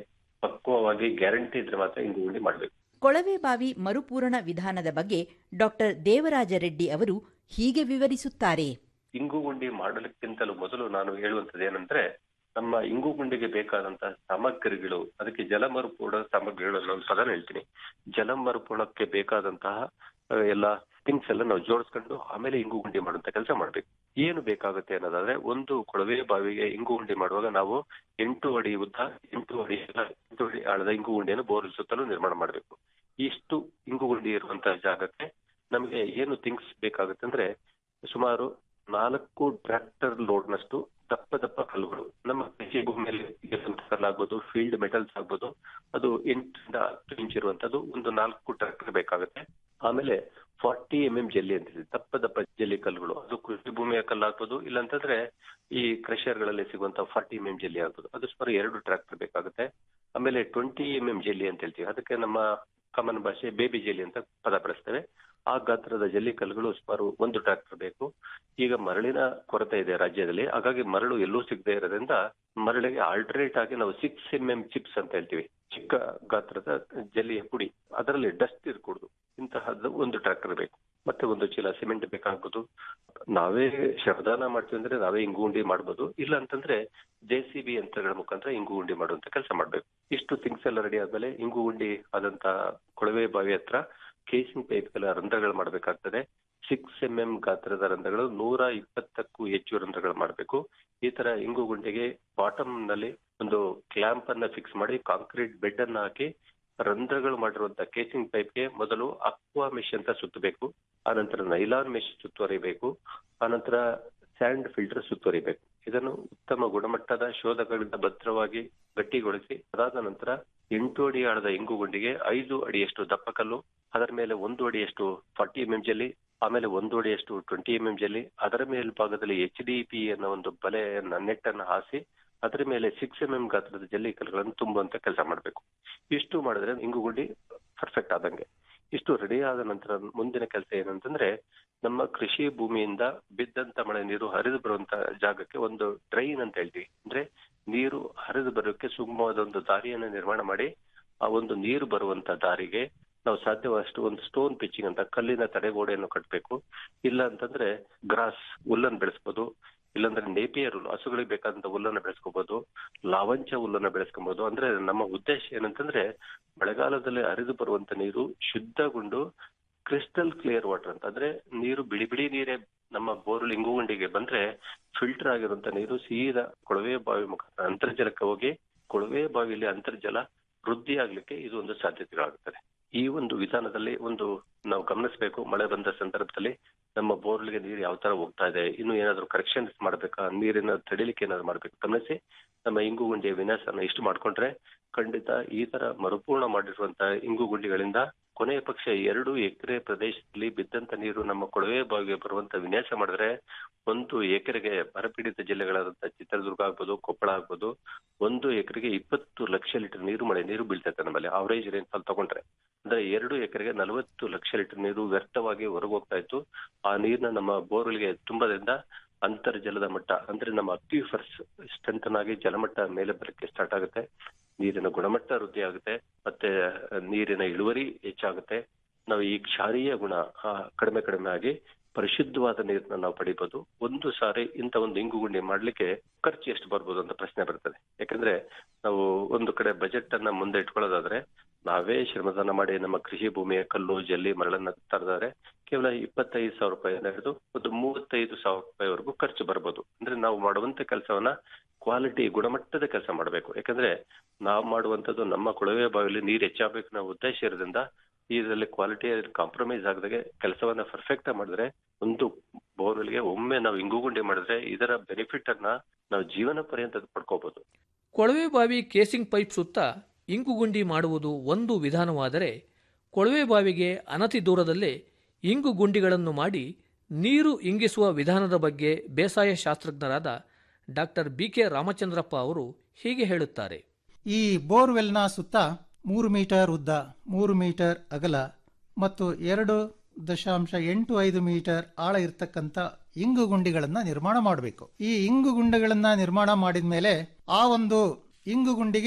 ಪಕ್ವವಾಗಿ ಗ್ಯಾರಂಟಿ ಇದ್ರೆ ಮಾತ್ರ ಇಂಗು ಗುಂಡಿ ಮಾಡಬೇಕು ಕೊಳವೆ ಬಾವಿ ಮರುಪೂರಣ ವಿಧಾನದ ಬಗ್ಗೆ ಡಾಕ್ಟರ್ ದೇವರಾಜ ರೆಡ್ಡಿ ಅವರು ಹೀಗೆ ವಿವರಿಸುತ್ತಾರೆ ಇಂಗು ಗುಂಡಿ ಮಾಡಲಿಕ್ಕಿಂತಲೂ ಮೊದಲು ನಾನು ಹೇಳುವಂತದ್ದು ಏನಂದ್ರೆ ನಮ್ಮ ಇಂಗು ಗುಂಡಿಗೆ ಬೇಕಾದಂತಹ ಸಾಮಗ್ರಿಗಳು ಅದಕ್ಕೆ ಜಲ ಮರುಪೂರ್ಣ ಸಾಮಗ್ರಿಗಳು ಅನ್ನೋ ಒಂದು ಪದನ ಹೇಳ್ತೀನಿ ಜಲ ಮರುಪೂರ್ಣಕ್ಕೆ ಬೇಕಾದಂತಹ ಆ, ಎಲ್ಲ ಥಿಂಗ್ಸ್ ಎಲ್ಲ ನಾವು ಜೋಡಿಸ್ಕೊಂಡು ಆಮೇಲೆ ಇಂಗು ಗುಂಡಿ ಮಾಡುವಂತ ಕೆಲಸ ಮಾಡ್ಬೇಕು ಏನು ಬೇಕಾಗುತ್ತೆ ಅನ್ನೋದಾದ್ರೆ ಒಂದು ಕೊಳವೆ ಬಾವಿಗೆ ಇಂಗು ಗುಂಡಿ ಮಾಡುವಾಗ ನಾವು ಎಂಟು ಅಡಿ ಉದ್ದ ಎಂಟು ಅಡಿ ಅಗಲ, ಎಂಟು ಅಡಿ ಆಳದ ಇಂಗು ಗುಂಡಿಯನ್ನು ಬೋರ್ ಸುತ್ತಲೂ ನಿರ್ಮಾಣ ಮಾಡಬೇಕು ಇಷ್ಟು ಇಂಗು ಗುಂಡಿ ಇರುವಂತಹ ಜಾಗಕ್ಕೆ ನಮಗೆ ಏನು ಥಿಂಗ್ಸ್ ಬೇಕಾಗುತ್ತೆ ಅಂದ್ರೆ ಸುಮಾರು ನಾಲ್ಕು ಟ್ರ್ಯಾಕ್ಟರ್ ಲೋಡ್ ನಷ್ಟು ದಪ್ಪ ದಪ್ಪ ಕಲ್ಲುಗಳು ನಮ್ಮ ಕೃಷಿ ಭೂಮಿಯಲ್ಲಿ ಇರುವಂತ ಕಲ್ಲಾಗ್ಬೋದು ಫೀಲ್ಡ್ ಮೆಟಲ್ಸ್ ಆಗ್ಬೋದು ಅದು ಎಂಟರಿಂದ ಹತ್ತು ಇಂಚ್ ಇರುವಂತದ್ದು ಒಂದು ನಾಲ್ಕು ಟ್ರ್ಯಾಕ್ಟರ್ ಬೇಕಾಗುತ್ತೆ ಆಮೇಲೆ ಫಾರ್ಟಿ ಎಂ ಎಂ ಜಲ್ಲಿ ಅಂತ ಇದೆ ದಪ್ಪ ದಪ್ಪ ಜಲ್ಲಿ ಕಲ್ಲುಗಳು ಅದು ಕೃಷಿ ಭೂಮಿಯ ಕಲ್ಲಾಗ್ಬೋದು ಇಲ್ಲಾಂತಂದ್ರೆ ಈ ಕ್ರಷರ್ಗಳಲ್ಲಿ ಸಿಗುವಂತ ಫಾರ್ಟಿ ಎಂ ಎಂ ಜಲ್ಲಿ ಆಗ್ಬೋದು ಅದು ಸುಮಾರು ಎರಡು ಟ್ರ್ಯಾಕ್ಟರ್ ಬೇಕಾಗುತ್ತೆ ಆಮೇಲೆ ಟ್ವೆಂಟಿ ಎಂ ಎಂ ಜಲ್ಲಿ ಅಂತ ಹೇಳ್ತೀವಿ ಅದಕ್ಕೆ ನಮ್ಮ ಕಾಮನ್ ಭಾಷೆ ಬೇಬಿ ಜಲ್ಲಿ ಅಂತ ಪದ ಬಳಸ್ತೇವೆ ಆ ಗಾತ್ರದ ಜಲ್ಲಿ ಕಲ್ಲುಗಳು ಸುಮಾರು ಒಂದು ಟ್ರ್ಯಾಕ್ಟರ್ ಬೇಕು ಈಗ ಮರಳಿನ ಕೊರತೆ ಇದೆ ರಾಜ್ಯದಲ್ಲಿ ಹಾಗಾಗಿ ಮರಳು ಎಲ್ಲೂ ಸಿಗದೆ ಇರೋದ್ರಿಂದ ಮರಳಿಗೆ ಆಲ್ಟರ್ನೇಟ್ ಆಗಿ ನಾವು ಸಿಕ್ಸ್ ಎಂ ಎಂ ಚಿಪ್ಸ್ ಅಂತ ಹೇಳ್ತೀವಿ ಚಿಕ್ಕ ಗಾತ್ರದ ಜಲ್ಲಿಯ ಪುಡಿ ಅದರಲ್ಲಿ ಡಸ್ಟ್ ಇರಕೂಡದು ಇಂತಹದ್ದು ಒಂದು ಟ್ರ್ಯಾಕ್ಟರ್ ಬೇಕು ಮತ್ತೆ ಒಂದು ಚೀಲ ಸಿಮೆಂಟ್ ಬೇಕಾಗ್ಬೋದು ನಾವೇ ಶ್ರಮದಾನ ಮಾಡ್ತೀವಿ ಅಂದ್ರೆ ನಾವೇ ಇಂಗು ಉಂಡಿ ಮಾಡ್ಬೋದು ಇಲ್ಲ ಅಂತಂದ್ರೆ ಜೆ ಸಿ ಬಿ ಯಂತ್ರಗಳ ಮುಖಾಂತರ ಇಂಗು ಉಂಡಿ ಮಾಡುವಂತ ಕೆಲಸ ಮಾಡ್ಬೇಕು ಇಷ್ಟು ಥಿಂಗ್ಸ್ ಎಲ್ಲ ರೆಡಿ ಆದ್ಮೇಲೆ ಇಂಗು ಉಂಡಿ ಆದಂತ ಕೊಳವೆ ಬಾವಿ ಹತ್ರ ಕೇಸಿಂಗ್ ಪೈಪ್ಗಳ ರಂಧ್ರಗಳು ಮಾಡಬೇಕಾಗ್ತದೆ ಸಿಕ್ಸ್ ಎಂ ಎಂ ಗಾತ್ರದ ರಂಧ್ರಗಳು ನೂರ ಇಪ್ಪತ್ತಕ್ಕೂ ಹೆಚ್ಚು ರಂಧ್ರಗಳು ಮಾಡಬೇಕು ಈ ತರ ಇಂಗು ಗುಂಡಿಗೆ ಬಾಟಮ್ ನಲ್ಲಿ ಒಂದು ಕ್ಲ್ಯಾಂಪ್ ಅನ್ನ ಫಿಕ್ಸ್ ಮಾಡಿ ಕಾಂಕ್ರೀಟ್ ಬೆಡ್ ಅನ್ನ ಹಾಕಿ ರಂಧ್ರಗಳು ಮಾಡಿರುವಂತ ಕೇಸಿಂಗ್ ಪೈಪ್ಗೆ ಮೊದಲು ಅಕ್ವಾ ಮೆಶ್ ಅಂತ ಸುತ್ತಬೇಕು ಆನಂತರ ನೈಲಾನ್ ಮೆಶ್ ಸುತ್ತುವರಿಬೇಕು ಆನಂತರ ಸ್ಯಾಂಡ್ ಫಿಲ್ಟರ್ ಸುತ್ತುವರಿಬೇಕು ಇದನ್ನು ಉತ್ತಮ ಗುಣಮಟ್ಟದ ಶೋಧಕಗಳಿಂದ ಭದ್ರವಾಗಿ ಗಟ್ಟಿಗೊಳಿಸಿ ಅದಾದ ನಂತರ ಎಂಟು ಅಡಿ ಆಳದ ಇಂಗು ಗುಂಡಿಗೆ ಐದು ಅಡಿಯಷ್ಟು ದಪ್ಪ ಕಲ್ಲು ಅದರ ಮೇಲೆ ಒಂದು ಅಡಿಯಷ್ಟು ಫಾರ್ಟಿ ಎಂ ಎಂ ಜಲ್ಲಿ ಆಮೇಲೆ ಒಂದು ಅಡಿಯಷ್ಟು ಟ್ವೆಂಟಿ ಎಂ ಎಂ ಜಲ್ಲಿ ಅದರ ಮೇಲ್ಭಾಗದಲ್ಲಿ ಎಚ್ ಡಿ ಪಿ ಅನ್ನೋ ಒಂದು ಬಲೆಯನ್ನ ನೆಟ್ಟನ್ನು ಹಾಸಿ ಅದರ ಮೇಲೆ ಸಿಕ್ಸ್ ಎಂ ಎಂ ಗಾತ್ರದ ಜಲ್ಲಿ ಕಲ್ಲುಗಳನ್ನು ತುಂಬುವಂತ ಕೆಲಸ ಮಾಡಬೇಕು ಇಷ್ಟು ಮಾಡಿದ್ರೆ ಇಂಗು ಗುಂಡಿ ಪರ್ಫೆಕ್ಟ್ ಆದಂಗೆ ಇಷ್ಟು ರೆಡಿ ಆದ ನಂತರ ಮುಂದಿನ ಕೆಲಸ ಏನಂತಂದ್ರೆ ನಮ್ಮ ಕೃಷಿ ಭೂಮಿಯಿಂದ ಬಿದ್ದಂತ ಮಳೆ ನೀರು ಹರಿದು ಬರುವಂತ ಜಾಗಕ್ಕೆ ಒಂದು ಡ್ರೈನ್ ಅಂತ ಹೇಳ್ತೀವಿ ಅಂದ್ರೆ ನೀರು ಹರಿದು ಬರೋಕೆ ಸುಗಮವಾದ ಒಂದು ದಾರಿಯನ್ನು ನಿರ್ಮಾಣ ಮಾಡಿ ಆ ಒಂದು ನೀರು ಬರುವಂತ ದಾರಿಗೆ ನಾವು ಸಾಧ್ಯವಷ್ಟು ಒಂದು ಸ್ಟೋನ್ ಪಿಚ್ಚಿಂಗ್ ಅಂತ ಕಲ್ಲಿನ ತಡೆಗೋಡೆಯನ್ನು ಕಟ್ಟಬೇಕು ಇಲ್ಲ ಅಂತಂದ್ರೆ ಗ್ರಾಸ್ ಹುಲ್ಲನ್ನು ಬೆಳೆಸ್ಬೋದು ಇಲ್ಲಾಂದ್ರೆ ನೇಪಿಯರ್ ಹುಲ್ಲು ಹಸುಗಳಿಗೆ ಬೇಕಾದಂತ ಹುಲ್ಲನ್ನು ಬೆಳೆಸ್ಕೋಬಹುದು ಲಾವಂಚ ಹುಲ್ಲನ್ನು ಬೆಳೆಸ್ಕೊಬಹುದು ಅಂದ್ರೆ ನಮ್ಮ ಉದ್ದೇಶ ಏನಂತಂದ್ರೆ ಮಳೆಗಾಲದಲ್ಲಿ ಹರಿದು ಬರುವಂತ ನೀರು ಶುದ್ಧಗೊಂಡು ಕ್ರಿಸ್ಟಲ್ ಕ್ಲಿಯರ್ ವಾಟರ್ ಅಂತ ಅಂದ್ರೆ ನೀರು ಬಿಳಿ ಬಿಳಿ ನೀರೇ ನಮ್ಮ ಬೋರ್ವೆಲ್ ಇಂಗುಗುಂಡಿಗೆ ಬಂದ್ರೆ ಫಿಲ್ಟರ್ ಆಗಿರುವಂತ ನೀರು ಸೀದಾ ಕೊಳವೆ ಬಾವಿ ಮುಖಾಂತರ ಅಂತರ್ಜಲಕ್ಕೆ ಹೋಗಿ ಕೊಳವೆ ಬಾವಿಯಲ್ಲಿ ಅಂತರ್ಜಲ ವೃದ್ಧಿ ಆಗ್ಲಿಕ್ಕೆ ಇದು ಒಂದು ಸಾಧ್ಯತೆಗಳಾಗುತ್ತದೆ ಈ ಒಂದು ವಿಧಾನದಲ್ಲಿ ಒಂದು ನಾವು ಗಮನಿಸಬೇಕು ಮಳೆ ಬಂದ ಸಂದರ್ಭದಲ್ಲಿ ನಮ್ಮ ಬೋರ್ವೆಲ್ಗೆ ನೀರು ಯಾವ ತರ ಹೋಗ್ತಾ ಇದೆ ಇನ್ನು ಏನಾದ್ರು ಕರೆಕ್ಷನ್ಸ್ ಮಾಡ್ಬೇಕಾ ನೀರಿನ ತಡಿಲಿಕ್ಕೆ ಏನಾದ್ರು ಮಾಡ್ಬೇಕು ಗಮನಿಸಿ ನಮ್ಮ ಇಂಗು ಗುಂಡಿಯ ವಿನ್ಯಾಸನ ಇಷ್ಟು ಮಾಡ್ಕೊಂಡ್ರೆ ಖಂಡಿತ ಈ ತರ ಮರುಪೂರ್ಣ ಮಾಡಿರುವಂತ ಇಂಗು ಗುಂಡಿಗಳಿಂದ ಕೊನೆಯ ಪಕ್ಷ ಎರಡು ಎಕರೆ ಪ್ರದೇಶದಲ್ಲಿ ಬಿದ್ದಂತ ನೀರು ನಮ್ಮ ಕೊಳವೆ ಬಾವಿಗೆ ಬರುವಂತ ವಿನ್ಯಾಸ ಮಾಡಿದ್ರೆ ಒಂದು ಎಕರೆಗೆ ಬರಪೀಡಿತ ಜಿಲ್ಲೆಗಳಾದಂತ ಚಿತ್ರದುರ್ಗ ಆಗ್ಬೋದು ಕೊಪ್ಪಳ ಆಗ್ಬೋದು ಒಂದು ಎಕರೆಗೆ ಇಪ್ಪತ್ತು ಲಕ್ಷ ಲೀಟರ್ ನೀರು ಮಳೆ ನೀರು ಬೀಳ್ತೈತೆ ನಮ್ಮಲ್ಲಿ ಅವರೇಜ್ ರೇನ್ಫಾಲ್ ತಗೊಂಡ್ರೆ ಅಂದ್ರೆ ಎರಡು ಎಕರೆಗೆ ನಲವತ್ತು ಲಕ್ಷ ಲೀಟರ್ ನೀರು ವ್ಯರ್ಥವಾಗಿ ಹೊರಗೋಗ್ತಾ ಇತ್ತು ಆ ನೀರ್ನ ನಮ್ಮ ಬೋರ್ವೆಲ್ಗೆ ತುಂಬದಿಂದ ಅಂತರ್ಜಲದ ಮಟ್ಟ ಅಂದ್ರೆ ನಮ್ಮ ಅಕ್ವಿಫರ್ಸ್ ಸ್ಟ್ರೆಂಥನ್ ಆಗಿ ಜಲಮಟ್ಟ ಮೇಲೆ ಬರಕ್ಕೆ ಸ್ಟಾರ್ಟ್ ಆಗುತ್ತೆ ನೀರಿನ ಗುಣಮಟ್ಟ ವೃದ್ಧಿ ಆಗುತ್ತೆ ಮತ್ತೆ ನೀರಿನ ಇಳುವರಿ ಹೆಚ್ಚಾಗುತ್ತೆ ನಾವು ಈ ಕ್ಷಾರೀಯ ಗುಣ ಆ, ಕಡಿಮೆ ಕಡಿಮೆ ಆಗಿ ಪರಿಶುದ್ಧವಾದ ನೀರನ್ನ ನಾವು ಪಡಿಬಹುದು ಒಂದು ಸಾರಿ ಇಂಥ ಒಂದು ಇಂಗು ಗುಂಡಿ ಮಾಡ್ಲಿಕ್ಕೆ ಖರ್ಚು ಎಷ್ಟು ಬರ್ಬೋದು ಅಂತ ಪ್ರಶ್ನೆ ಬರ್ತದೆ ಯಾಕಂದ್ರೆ ನಾವು ಒಂದು ಕಡೆ ಬಜೆಟ್ ಅನ್ನ ಮುಂದೆ ಇಟ್ಕೊಳ್ಳೋದಾದ್ರೆ ನಾವೇ ಶ್ರಮದಾನ ಮಾಡಿ ನಮ್ಮ ಕೃಷಿ ಭೂಮಿಯ ಕಲ್ಲು ಜಲ್ಲಿ ಮರಳನ್ನ ತರದಾದ್ರೆ ಕೇವಲ ಇಪ್ಪತ್ತೈದು ಸಾವಿರ ರೂಪಾಯಿ ಹಿಡಿದು ಒಂದು ಮೂವತ್ತೈದು ಸಾವಿರ ರೂಪಾಯಿವರೆಗೂ ಖರ್ಚು ಬರ್ಬೋದು ಅಂದ್ರೆ ನಾವು ಮಾಡುವಂತ ಕೆಲಸವನ್ನ ಕ್ವಾಲಿಟಿ ಗುಣಮಟ್ಟದ ಕೆಲಸ ಮಾಡಬೇಕು ಯಾಕಂದ್ರೆ ನಾವು ಮಾಡುವಂತದ್ದು ನಮ್ಮ ಕೊಳವೆ ಬಾವಿಯಲ್ಲಿ ನೀರು ಹೆಚ್ಚಾಗಬೇಕು ಅನ್ನೋ ಉದ್ದೇಶ ಇರೋದ್ರಿಂದ ಇದರಲ್ಲಿ ಕ್ವಾಲಿಟಿ ಕಾಂಪ್ರಮೈಸ್ ಆಗದಾಗೆ ಕೆಲಸವನ್ನ ಪರ್ಫೆಕ್ಟ್ ಮಾಡಿದ್ರೆ ಒಂದು ಬೋರ್ವೆಲ್ಗೆ ಒಮ್ಮೆ ನಾವು ಇಂಗು ಗುಂಡಿ ಮಾಡಿದ್ರೆ ಇದರ ಬೆನಿಫಿಟ್ ಅನ್ನ ನಾವು ಜೀವನ ಪರ್ಯಂತ ಪಡ್ಕೋಬಹುದು ಕೊಳವೆ ಬಾವಿ ಕೇಸಿಂಗ್ ಪೈಪ್ ಸುತ್ತ ಇಂಗುಗುಂಡಿ ಮಾಡುವುದು ಒಂದು ವಿಧಾನವಾದರೆ ಕೊಳವೆ ಬಾವಿಗೆ ಅನತಿ ದೂರದಲ್ಲೇ ಇಂಗು ಗುಂಡಿಗಳನ್ನು ಮಾಡಿ ನೀರು ಇಂಗಿಸುವ ವಿಧಾನದ ಬಗ್ಗೆ ಬೇಸಾಯ ಶಾಸ್ತ್ರಜ್ಞರಾದ ಡಾಕ್ಟರ್ ಬಿ ಕೆ ರಾಮಚಂದ್ರಪ್ಪ ಅವರು ಹೀಗೆ ಹೇಳುತ್ತಾರೆ ಈ ಬೋರ್ವೆಲ್ನ ಸುತ್ತ ಮೂರು ಮೀಟರ್ ಉದ್ದ ಮೂರು ಮೀಟರ್ ಅಗಲ ಮತ್ತು ಎರಡು ದಶಾಂಶ ಎಂಟು ಐದು ಮೀಟರ್ ಆಳ ಇರತಕ್ಕಂಥ ಇಂಗು ಗುಂಡಿಗಳನ್ನ ನಿರ್ಮಾಣ ಮಾಡಬೇಕು ಈ ಇಂಗು ಗುಂಡಿಗಳನ್ನ ನಿರ್ಮಾಣ ಮಾಡಿದ ಮೇಲೆ ಆ ಒಂದು ಇಂಗು ಗುಂಡಿಗೆ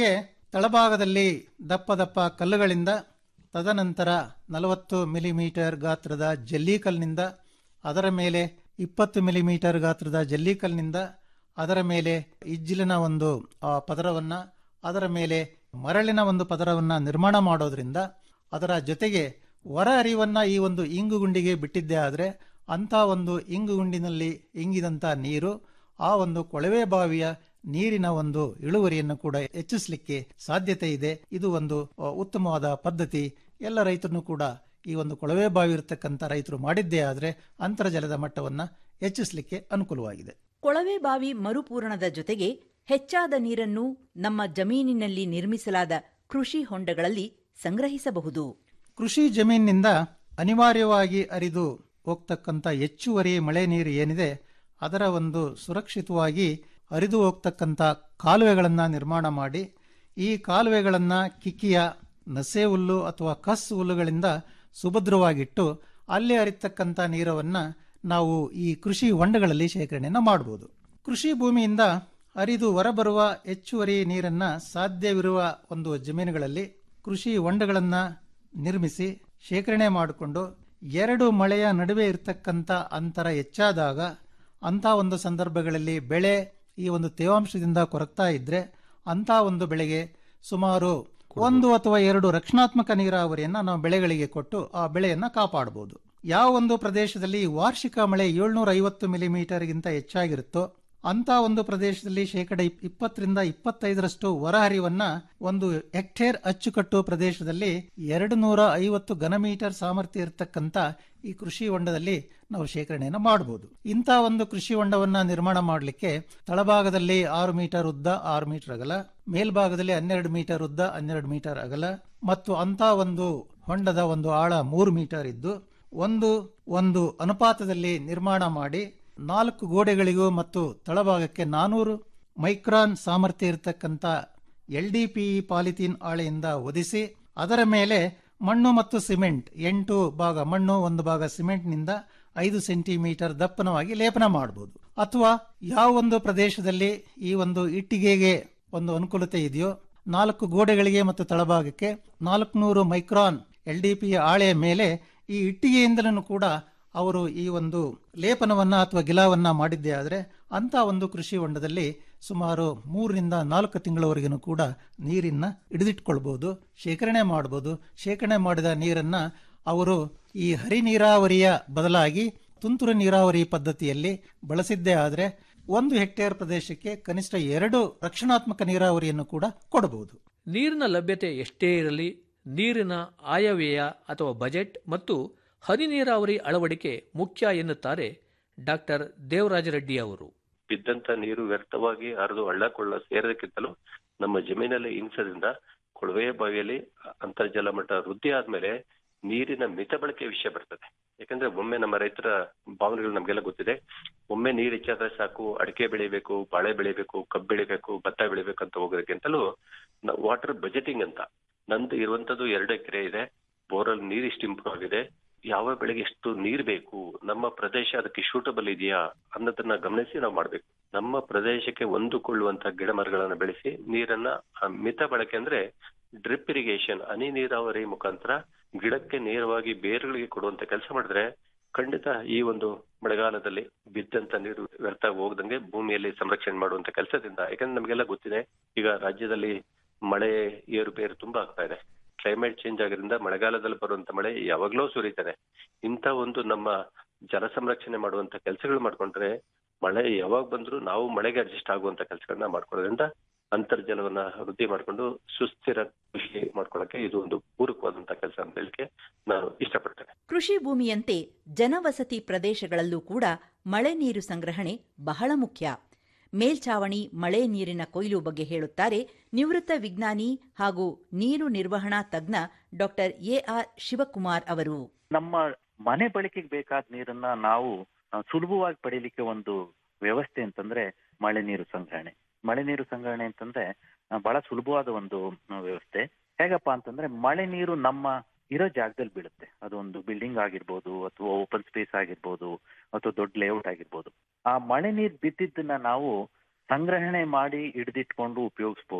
ತಳಭಾಗದಲ್ಲಿ ದಪ್ಪ ದಪ್ಪ ಕಲ್ಲುಗಳಿಂದ ತದನಂತರ ನಲವತ್ತು ಮಿಲಿಮೀಟರ್ ಗಾತ್ರದ ಜಲ್ಲಿಕಲ್ನಿಂದ ಅದರ ಮೇಲೆ ಇಪ್ಪತ್ತು ಮಿಲಿಮೀಟರ್ ಗಾತ್ರದ ಜಲ್ಲಿಕಲ್ನಿಂದ ಅದರ ಮೇಲೆ ಇಜ್ಜಿಲಿನ ಒಂದು ಆ, ಪದರವನ್ನ ಅದರ ಮೇಲೆ ಮರಳಿನ ಒಂದು ಪದರವನ್ನ ನಿರ್ಮಾಣ ಮಾಡೋದ್ರಿಂದ ಅದರ ಜೊತೆಗೆ ಹೊರ ಹರಿವನ್ನ ಈ ಒಂದು ಇಂಗುಗುಂಡಿಗೆ ಬಿಟ್ಟಿದ್ದೇ ಆದರೆ ಅಂತ ಒಂದು ಇಂಗುಗುಂಡಿನಲ್ಲಿ ಇಂಗಿದಂತ ನೀರು ಆ ಒಂದು ಕೊಳವೆ ಬಾವಿಯ ನೀರಿನ ಒಂದು ಇಳುವರಿಯನ್ನು ಕೂಡ ಹೆಚ್ಚಿಸಲಿಕ್ಕೆ ಸಾಧ್ಯತೆ ಇದೆ ಇದು ಒಂದು ಅ, ಉತ್ತಮವಾದ ಪದ್ಧತಿ ಎಲ್ಲ ರೈತರನ್ನು ಕೂಡ ಈ ಒಂದು ಕೊಳವೆ ಬಾವಿ ಇರತಕ್ಕಂಥ ರೈತರು ಮಾಡಿದ್ದೇ ಆದರೆ ಅಂತರ್ಜಲದ ಮಟ್ಟವನ್ನು ಹೆಚ್ಚಿಸಲಿಕ್ಕೆ ಅನುಕೂಲವಾಗಿದೆ ಕೊಳವೆ ಬಾವಿ ಮರುಪೂರಣದ ಜೊತೆಗೆ ಹೆಚ್ಚಾದ ನೀರನ್ನು ನಮ್ಮ ಜಮೀನಿನಲ್ಲಿ ನಿರ್ಮಿಸಲಾದ ಕೃಷಿ ಹೊಂಡಗಳಲ್ಲಿ ಸಂಗ್ರಹಿಸಬಹುದು ಕೃಷಿ ಜಮೀನಿನಿಂದ ಅನಿವಾರ್ಯವಾಗಿ ಹರಿದು ಹೋಗ್ತಕ್ಕಂಥ ಹೆಚ್ಚುವರಿ ಮಳೆ ನೀರು ಏನಿದೆ ಅದರ ಒಂದು ಸುರಕ್ಷಿತವಾಗಿ ಹರಿದು ಹೋಗ್ತಕ್ಕಂಥ ಕಾಲುವೆಗಳನ್ನು ನಿರ್ಮಾಣ ಮಾಡಿ ಈ ಕಾಲುವೆಗಳನ್ನು ಕಿಕ್ಕಿಯ ನಸೆ ಹುಲ್ಲು ಅಥವಾ ಕಸ್ ಹುಲ್ಲುಗಳಿಂದ ಸುಭದ್ರವಾಗಿಟ್ಟು ಅಲ್ಲಿ ಹರಿತಕ್ಕಂಥ ನೀರವನ್ನು ನಾವು ಈ ಕೃಷಿ ಹೊಂಡಗಳಲ್ಲಿ ಶೇಖರಣೆಯನ್ನು ಮಾಡಬಹುದು ಕೃಷಿ ಭೂಮಿಯಿಂದ ಹರಿದು ಹೊರಬರುವ ಹೆಚ್ಚುವರಿ ನೀರನ್ನು ಸಾಧ್ಯವಿರುವ ಒಂದು ಜಮೀನುಗಳಲ್ಲಿ ಕೃಷಿ ಹೊಂಡಗಳನ್ನು ನಿರ್ಮಿಸಿ ಶೇಖರಣೆ ಮಾಡಿಕೊಂಡು ಎರಡು ಮಳೆಯ ನಡುವೆ ಇರತಕ್ಕಂಥ ಅಂತರ ಹೆಚ್ಚಾದಾಗ ಅಂಥ ಒಂದು ಸಂದರ್ಭಗಳಲ್ಲಿ ಬೆಳೆ ಈ ಒಂದು ತೇವಾಂಶದಿಂದ ಕೊರಗ್ತಾ ಇದ್ರೆ ಅಂಥ ಒಂದು ಬೆಳೆಗೆ ಸುಮಾರು ಒಂದು ಅಥವಾ ಎರಡು ರಕ್ಷಣಾತ್ಮಕ ನೀರಾವರಿಯನ್ನು ನಾವು ಬೆಳೆಗಳಿಗೆ ಕೊಟ್ಟು ಆ ಬೆಳೆಯನ್ನು ಕಾಪಾಡಬಹುದು ಯಾವ ಒಂದು ಪ್ರದೇಶದಲ್ಲಿ ವಾರ್ಷಿಕ ಮಳೆ ಏಳ್ನೂರ ಐವತ್ತು ಮಿಲಿಮೀಟರ್ಗಿಂತ ಹೆಚ್ಚಾಗಿರುತ್ತೋ ಅಂತ ಒಂದು ಪ್ರದೇಶದಲ್ಲಿ ಶೇಕಡ ಇಪ್- ಇಪ್ಪತ್ತರಿಂದ ಇಪ್ಪತ್ತೈದರಷ್ಟು ಹೊರಹರಿವನ್ನ ಒಂದು ಹೆಕ್ಟೇರ್ ಅಚ್ಚುಕಟ್ಟು ಪ್ರದೇಶದಲ್ಲಿ ಎರಡು ನೂರ ಐವತ್ತು ಘನಮೀಟರ್ ಸಾಮರ್ಥ್ಯ ಇರತಕ್ಕಂತ ಈ ಕೃಷಿ ಹೊಂಡದಲ್ಲಿ ನಾವು ಶೇಖರಣೆಯನ್ನು ಮಾಡಬಹುದು ಇಂಥ ಒಂದು ಕೃಷಿ ಹೊಂಡವನ್ನ ನಿರ್ಮಾಣ ಮಾಡಲಿಕ್ಕೆ ತಳಭಾಗದಲ್ಲಿ ಆರು ಮೀಟರ್ ಉದ್ದ ಆರು ಮೀಟರ್ ಅಗಲ ಮೇಲ್ಭಾಗದಲ್ಲಿ ಹನ್ನೆರಡು ಮೀಟರ್ ಉದ್ದ ಹನ್ನೆರಡು ಮೀಟರ್ ಅಗಲ ಮತ್ತು ಅಂತ ಒಂದು ಹೊಂಡದ ಒಂದು ಆಳ ಮೂರು ಮೀಟರ್ ಇದ್ದು ಒಂದು ಒಂದು ಅನುಪಾತದಲ್ಲಿ ನಿರ್ಮಾಣ ಮಾಡಿ ನಾಲ್ಕು ಗೋಡೆಗಳಿಗೂ ಮತ್ತು ತಳಭಾಗಕ್ಕೆ ನಾನೂರು ಮೈಕ್ರಾನ್ ಸಾಮರ್ಥ್ಯ ಇರತಕ್ಕಂಥ ಎಲ್ ಡಿ ಪಿ ಪಾಲಿಥೀನ್ ಹಾಳೆಯಿಂದ ಒದಿಸಿ ಅದರ ಮೇಲೆ ಮಣ್ಣು ಮತ್ತು ಸಿಮೆಂಟ್ ಎಂಟು ಭಾಗ ಮಣ್ಣು ಒಂದು ಭಾಗ ಸಿಮೆಂಟ್ನಿಂದ ಐದು ಸೆಂಟಿಮೀಟರ್ ದಪ್ಪನವಾಗಿ ಲೇಪನ ಮಾಡಬಹುದು ಅಥವಾ ಯಾವ ಒಂದು ಪ್ರದೇಶದಲ್ಲಿ ಈ ಒಂದು ಇಟ್ಟಿಗೆಗೆ ಒಂದು ಅನುಕೂಲತೆ ಇದೆಯೋ ನಾಲ್ಕು ಗೋಡೆಗಳಿಗೆ ಮತ್ತು ತಳಭಾಗಕ್ಕೆ ನಾಲ್ಕುನೂರು ಮೈಕ್ರಾನ್ ಎಲ್ ಡಿ ಪಿ ಹಾಳೆಯ ಮೇಲೆ ಈ ಇಟ್ಟಿಗೆಯಿಂದಲೂ ಕೂಡ ಅವರು ಈ ಒಂದು ಲೇಪನವನ್ನ ಅಥವಾ ಗಿಲಾವನ್ನ ಮಾಡಿದ್ದೇ ಆದರೆ ಅಂತ ಒಂದು ಕೃಷಿ ಹೊಂಡದಲ್ಲಿ ಸುಮಾರು ಮೂರರಿಂದ ನಾಲ್ಕು ತಿಂಗಳವರೆಗೂ ಕೂಡ ನೀರನ್ನ ಹಿಡಿದಿಟ್ಕೊಳ್ಬಹುದು ಶೇಖರಣೆ ಮಾಡಬಹುದು ಶೇಖರಣೆ ಮಾಡಿದ ನೀರನ್ನ ಅವರು ಈ ಹರಿ ನೀರಾವರಿಯ ಬದಲಾಗಿ ತುಂತುರು ನೀರಾವರಿ ಪದ್ಧತಿಯಲ್ಲಿ ಬಳಸಿದ್ದೇ ಆದರೆ ಒಂದು ಹೆಕ್ಟೇರ್ ಪ್ರದೇಶಕ್ಕೆ ಕನಿಷ್ಠ ಎರಡು ರಕ್ಷಣಾತ್ಮಕ ನೀರಾವರಿಯನ್ನು ಕೂಡ ಕೊಡಬಹುದು ನೀರಿನ ಲಭ್ಯತೆ ಎಷ್ಟೇ ಇರಲಿ ನೀರಿನ ಆಯವ್ಯಯ ಅಥವಾ ಬಜೆಟ್ ಮತ್ತು ಹನಿ ನೀರಾವರಿ ಅಳವಡಿಕೆ ಮುಖ್ಯ ಎನ್ನುತ್ತಾರೆ ಡಾಕ್ಟರ್ ದೇವರಾಜ ರೆಡ್ಡಿ ಅವರು ಬಿದ್ದಂತ ನೀರು ವ್ಯರ್ಥವಾಗಿ ಹರಿದು ಹಳ್ಳ ಕೊಳ್ಳ ಸೇರೋದಕ್ಕಿಂತಲೂ ನಮ್ಮ ಜಮೀನಲ್ಲಿ ಇಂಗಿಸೋದ್ರಿಂದ ಕೊಳವೆಯ ಬಾವಿಯಲ್ಲಿ ಅಂತರ್ಜಲ ಮಟ್ಟ ವೃದ್ಧಿ ಆದ್ಮೇಲೆ ನೀರಿನ ಮಿತ ಬಳಕೆ ವಿಷಯ ಬರ್ತದೆ ಯಾಕಂದ್ರೆ ಒಮ್ಮೆ ನಮ್ಮ ರೈತರ ಭಾವನೆಗಳು ನಮ್ಗೆಲ್ಲ ಗೊತ್ತಿದೆ ಒಮ್ಮೆ ನೀರು ಹೆಚ್ಚಾದ್ರೆ ಸಾಕು ಅಡಿಕೆ ಬೆಳಿಬೇಕು ಬಾಳೆ ಬೆಳಿಬೇಕು ಕಬ್ಬು ಬೆಳಿಬೇಕು ಭತ್ತ ಬೆಳಿಬೇಕು ಅಂತ ಹೋಗೋದಕ್ಕಿಂತಲೂ ವಾಟರ್ ಬಜೆಟಿಂಗ್ ಅಂತ ನಂದು ಇರುವಂತದ್ದು ಎರಡು ಎಕರೆ ಇದೆ ಬೋರಲ್ಲಿ ನೀರು ಇಷ್ಟು ಇಂಪ್ರೂವ್ ಆಗಿದೆ ಯಾವ ಬೆಳೆಗೆ ಎಷ್ಟು ನೀರ್ ಬೇಕು ನಮ್ಮ ಪ್ರದೇಶ ಅದಕ್ಕೆ ಶೂಟಬಲ್ ಇದೆಯಾ ಅನ್ನೋದನ್ನ ಗಮನಿಸಿ ನಾವು ಮಾಡ್ಬೇಕು ನಮ್ಮ ಪ್ರದೇಶಕ್ಕೆ ಹೊಂದಿಕೊಳ್ಳುವಂತ ಗಿಡ ಮರಗಳನ್ನ ಬೆಳೆಸಿ ನೀರನ್ನ ಆ ಮಿತ ಬಳಕೆ ಅಂದ್ರೆ ಡ್ರಿಪ್ ಇರಿಗೇಷನ್ ಹನಿ ನೀರಾವರಿ ಮುಖಾಂತರ ಗಿಡಕ್ಕೆ ನೇರವಾಗಿ ಬೇರುಗಳಿಗೆ ಕೊಡುವಂತ ಕೆಲಸ ಮಾಡಿದ್ರೆ ಖಂಡಿತ ಈ ಒಂದು ಮಳೆಗಾಲದಲ್ಲಿ ಬಿದ್ದಂತ ನೀರು ವ್ಯರ್ಥ ಹೋಗದಂಗೆ ಭೂಮಿಯಲ್ಲಿ ಸಂರಕ್ಷಣೆ ಮಾಡುವಂತ ಕೆಲಸದಿಂದ ಯಾಕಂದ್ರೆ ನಮಗೆಲ್ಲ ಗೊತ್ತಿದೆ ಈಗ ರಾಜ್ಯದಲ್ಲಿ ಮಳೆ ಏರುಪೇರು ತುಂಬಾ ಆಗ್ತಾ ಇದೆ ಕ್ಲೈಮೇಟ್ ಚೇಂಜ್ ಆಗಿರೋದ್ರಿಂದ ಮಳೆಗಾಲದಲ್ಲಿ ಬರುವಂತ ಮಳೆ ಯಾವಾಗ್ಲೂ ಸುರಿತದೆ ಇಂಥ ಒಂದು ನಮ್ಮ ಜಲ ಸಂರಕ್ಷಣೆ ಮಾಡುವಂತ ಕೆಲಸಗಳು ಮಾಡ್ಕೊಂಡ್ರೆ ಮಳೆ ಯಾವಾಗ ಬಂದ್ರು ನಾವು ಮಳೆಗೆ ಅಡ್ಜಸ್ಟ್ ಆಗುವಂತ ಕೆಲಸಗಳನ್ನ ಮಾಡ್ಕೊಳ್ಳೋದ್ರಿಂದ ಅಂತರ್ಜಲವನ್ನ ವೃದ್ಧಿ ಮಾಡ್ಕೊಂಡು ಸುಸ್ಥಿರ ಕೃಷಿ ಮಾಡ್ಕೊಳ್ಳಕ್ಕೆ ಇದು ಒಂದು ಪೂರಕವಾದಂತ ಕೆಲಸ ಅಂತ ಹೇಳಿಕ್ಕೆ ನಾನು ಇಷ್ಟಪಡ್ತೇನೆ ಕೃಷಿ ಭೂಮಿಯಂತೆ ಜನವಸತಿ ಪ್ರದೇಶಗಳಲ್ಲೂ ಕೂಡ ಮಳೆ ನೀರು ಸಂಗ್ರಹಣೆ ಬಹಳ ಮುಖ್ಯ ಮೇಲ್ಛಾವಣಿ ಮಳೆ ನೀರಿನ ಕೊಯ್ಲು ಬಗ್ಗೆ ಹೇಳುತ್ತಾರೆ ನಿವೃತ್ತ ವಿಜ್ಞಾನಿ ಹಾಗೂ ನೀರು ನಿರ್ವಹಣಾ ತಜ್ಞ ಡಾಕ್ಟರ್ ಎಆರ್ ಶಿವಕುಮಾರ್ ಅವರು ನಮ್ಮ ಮನೆ ಬಳಕೆಗೆ ಬೇಕಾದ ನೀರನ್ನ ನಾವು ಆ, ಸುಲಭವಾಗಿ ಪಡೀಲಿಕ್ಕೆ ಒಂದು ವ್ಯವಸ್ಥೆ ಅಂತಂದ್ರೆ ಮಳೆ ನೀರು ಸಂಗ್ರಹಣೆ ಮಳೆ ನೀರು ಸಂಗ್ರಹಣೆ ಅಂತಂದ್ರೆ ಆ, ಬಹಳ ಸುಲಭವಾದ ಒಂದು ಆ, ವ್ಯವಸ್ಥೆ ಹೇಗಪ್ಪ ಅಂತಂದ್ರೆ ಮಳೆ ನೀರು ನಮ್ಮ ಇರೋ ಜಾಗದಲ್ಲಿ ಬೀಳುತ್ತೆ ಅದು ಒಂದು ಬಿಲ್ಡಿಂಗ್ ಆಗಿರ್ಬೋದು ಅಥವಾ ಓಪನ್ ಸ್ಪೇಸ್ ಆಗಿರ್ಬೋದು ಅಥವಾ ದೊಡ್ಡ ಲೇಔಟ್ ಆಗಿರ್ಬೋದು ಆ ಮಳೆ ನೀರು ಬಿದ್ದಿದ್ದನ್ನ ನಾವು ಸಂಗ್ರಹಣೆ ಮಾಡಿ ಹಿಡಿದಿಟ್ಕೊಂಡು ಉಪಯೋಗಿಸ್ಬೋದು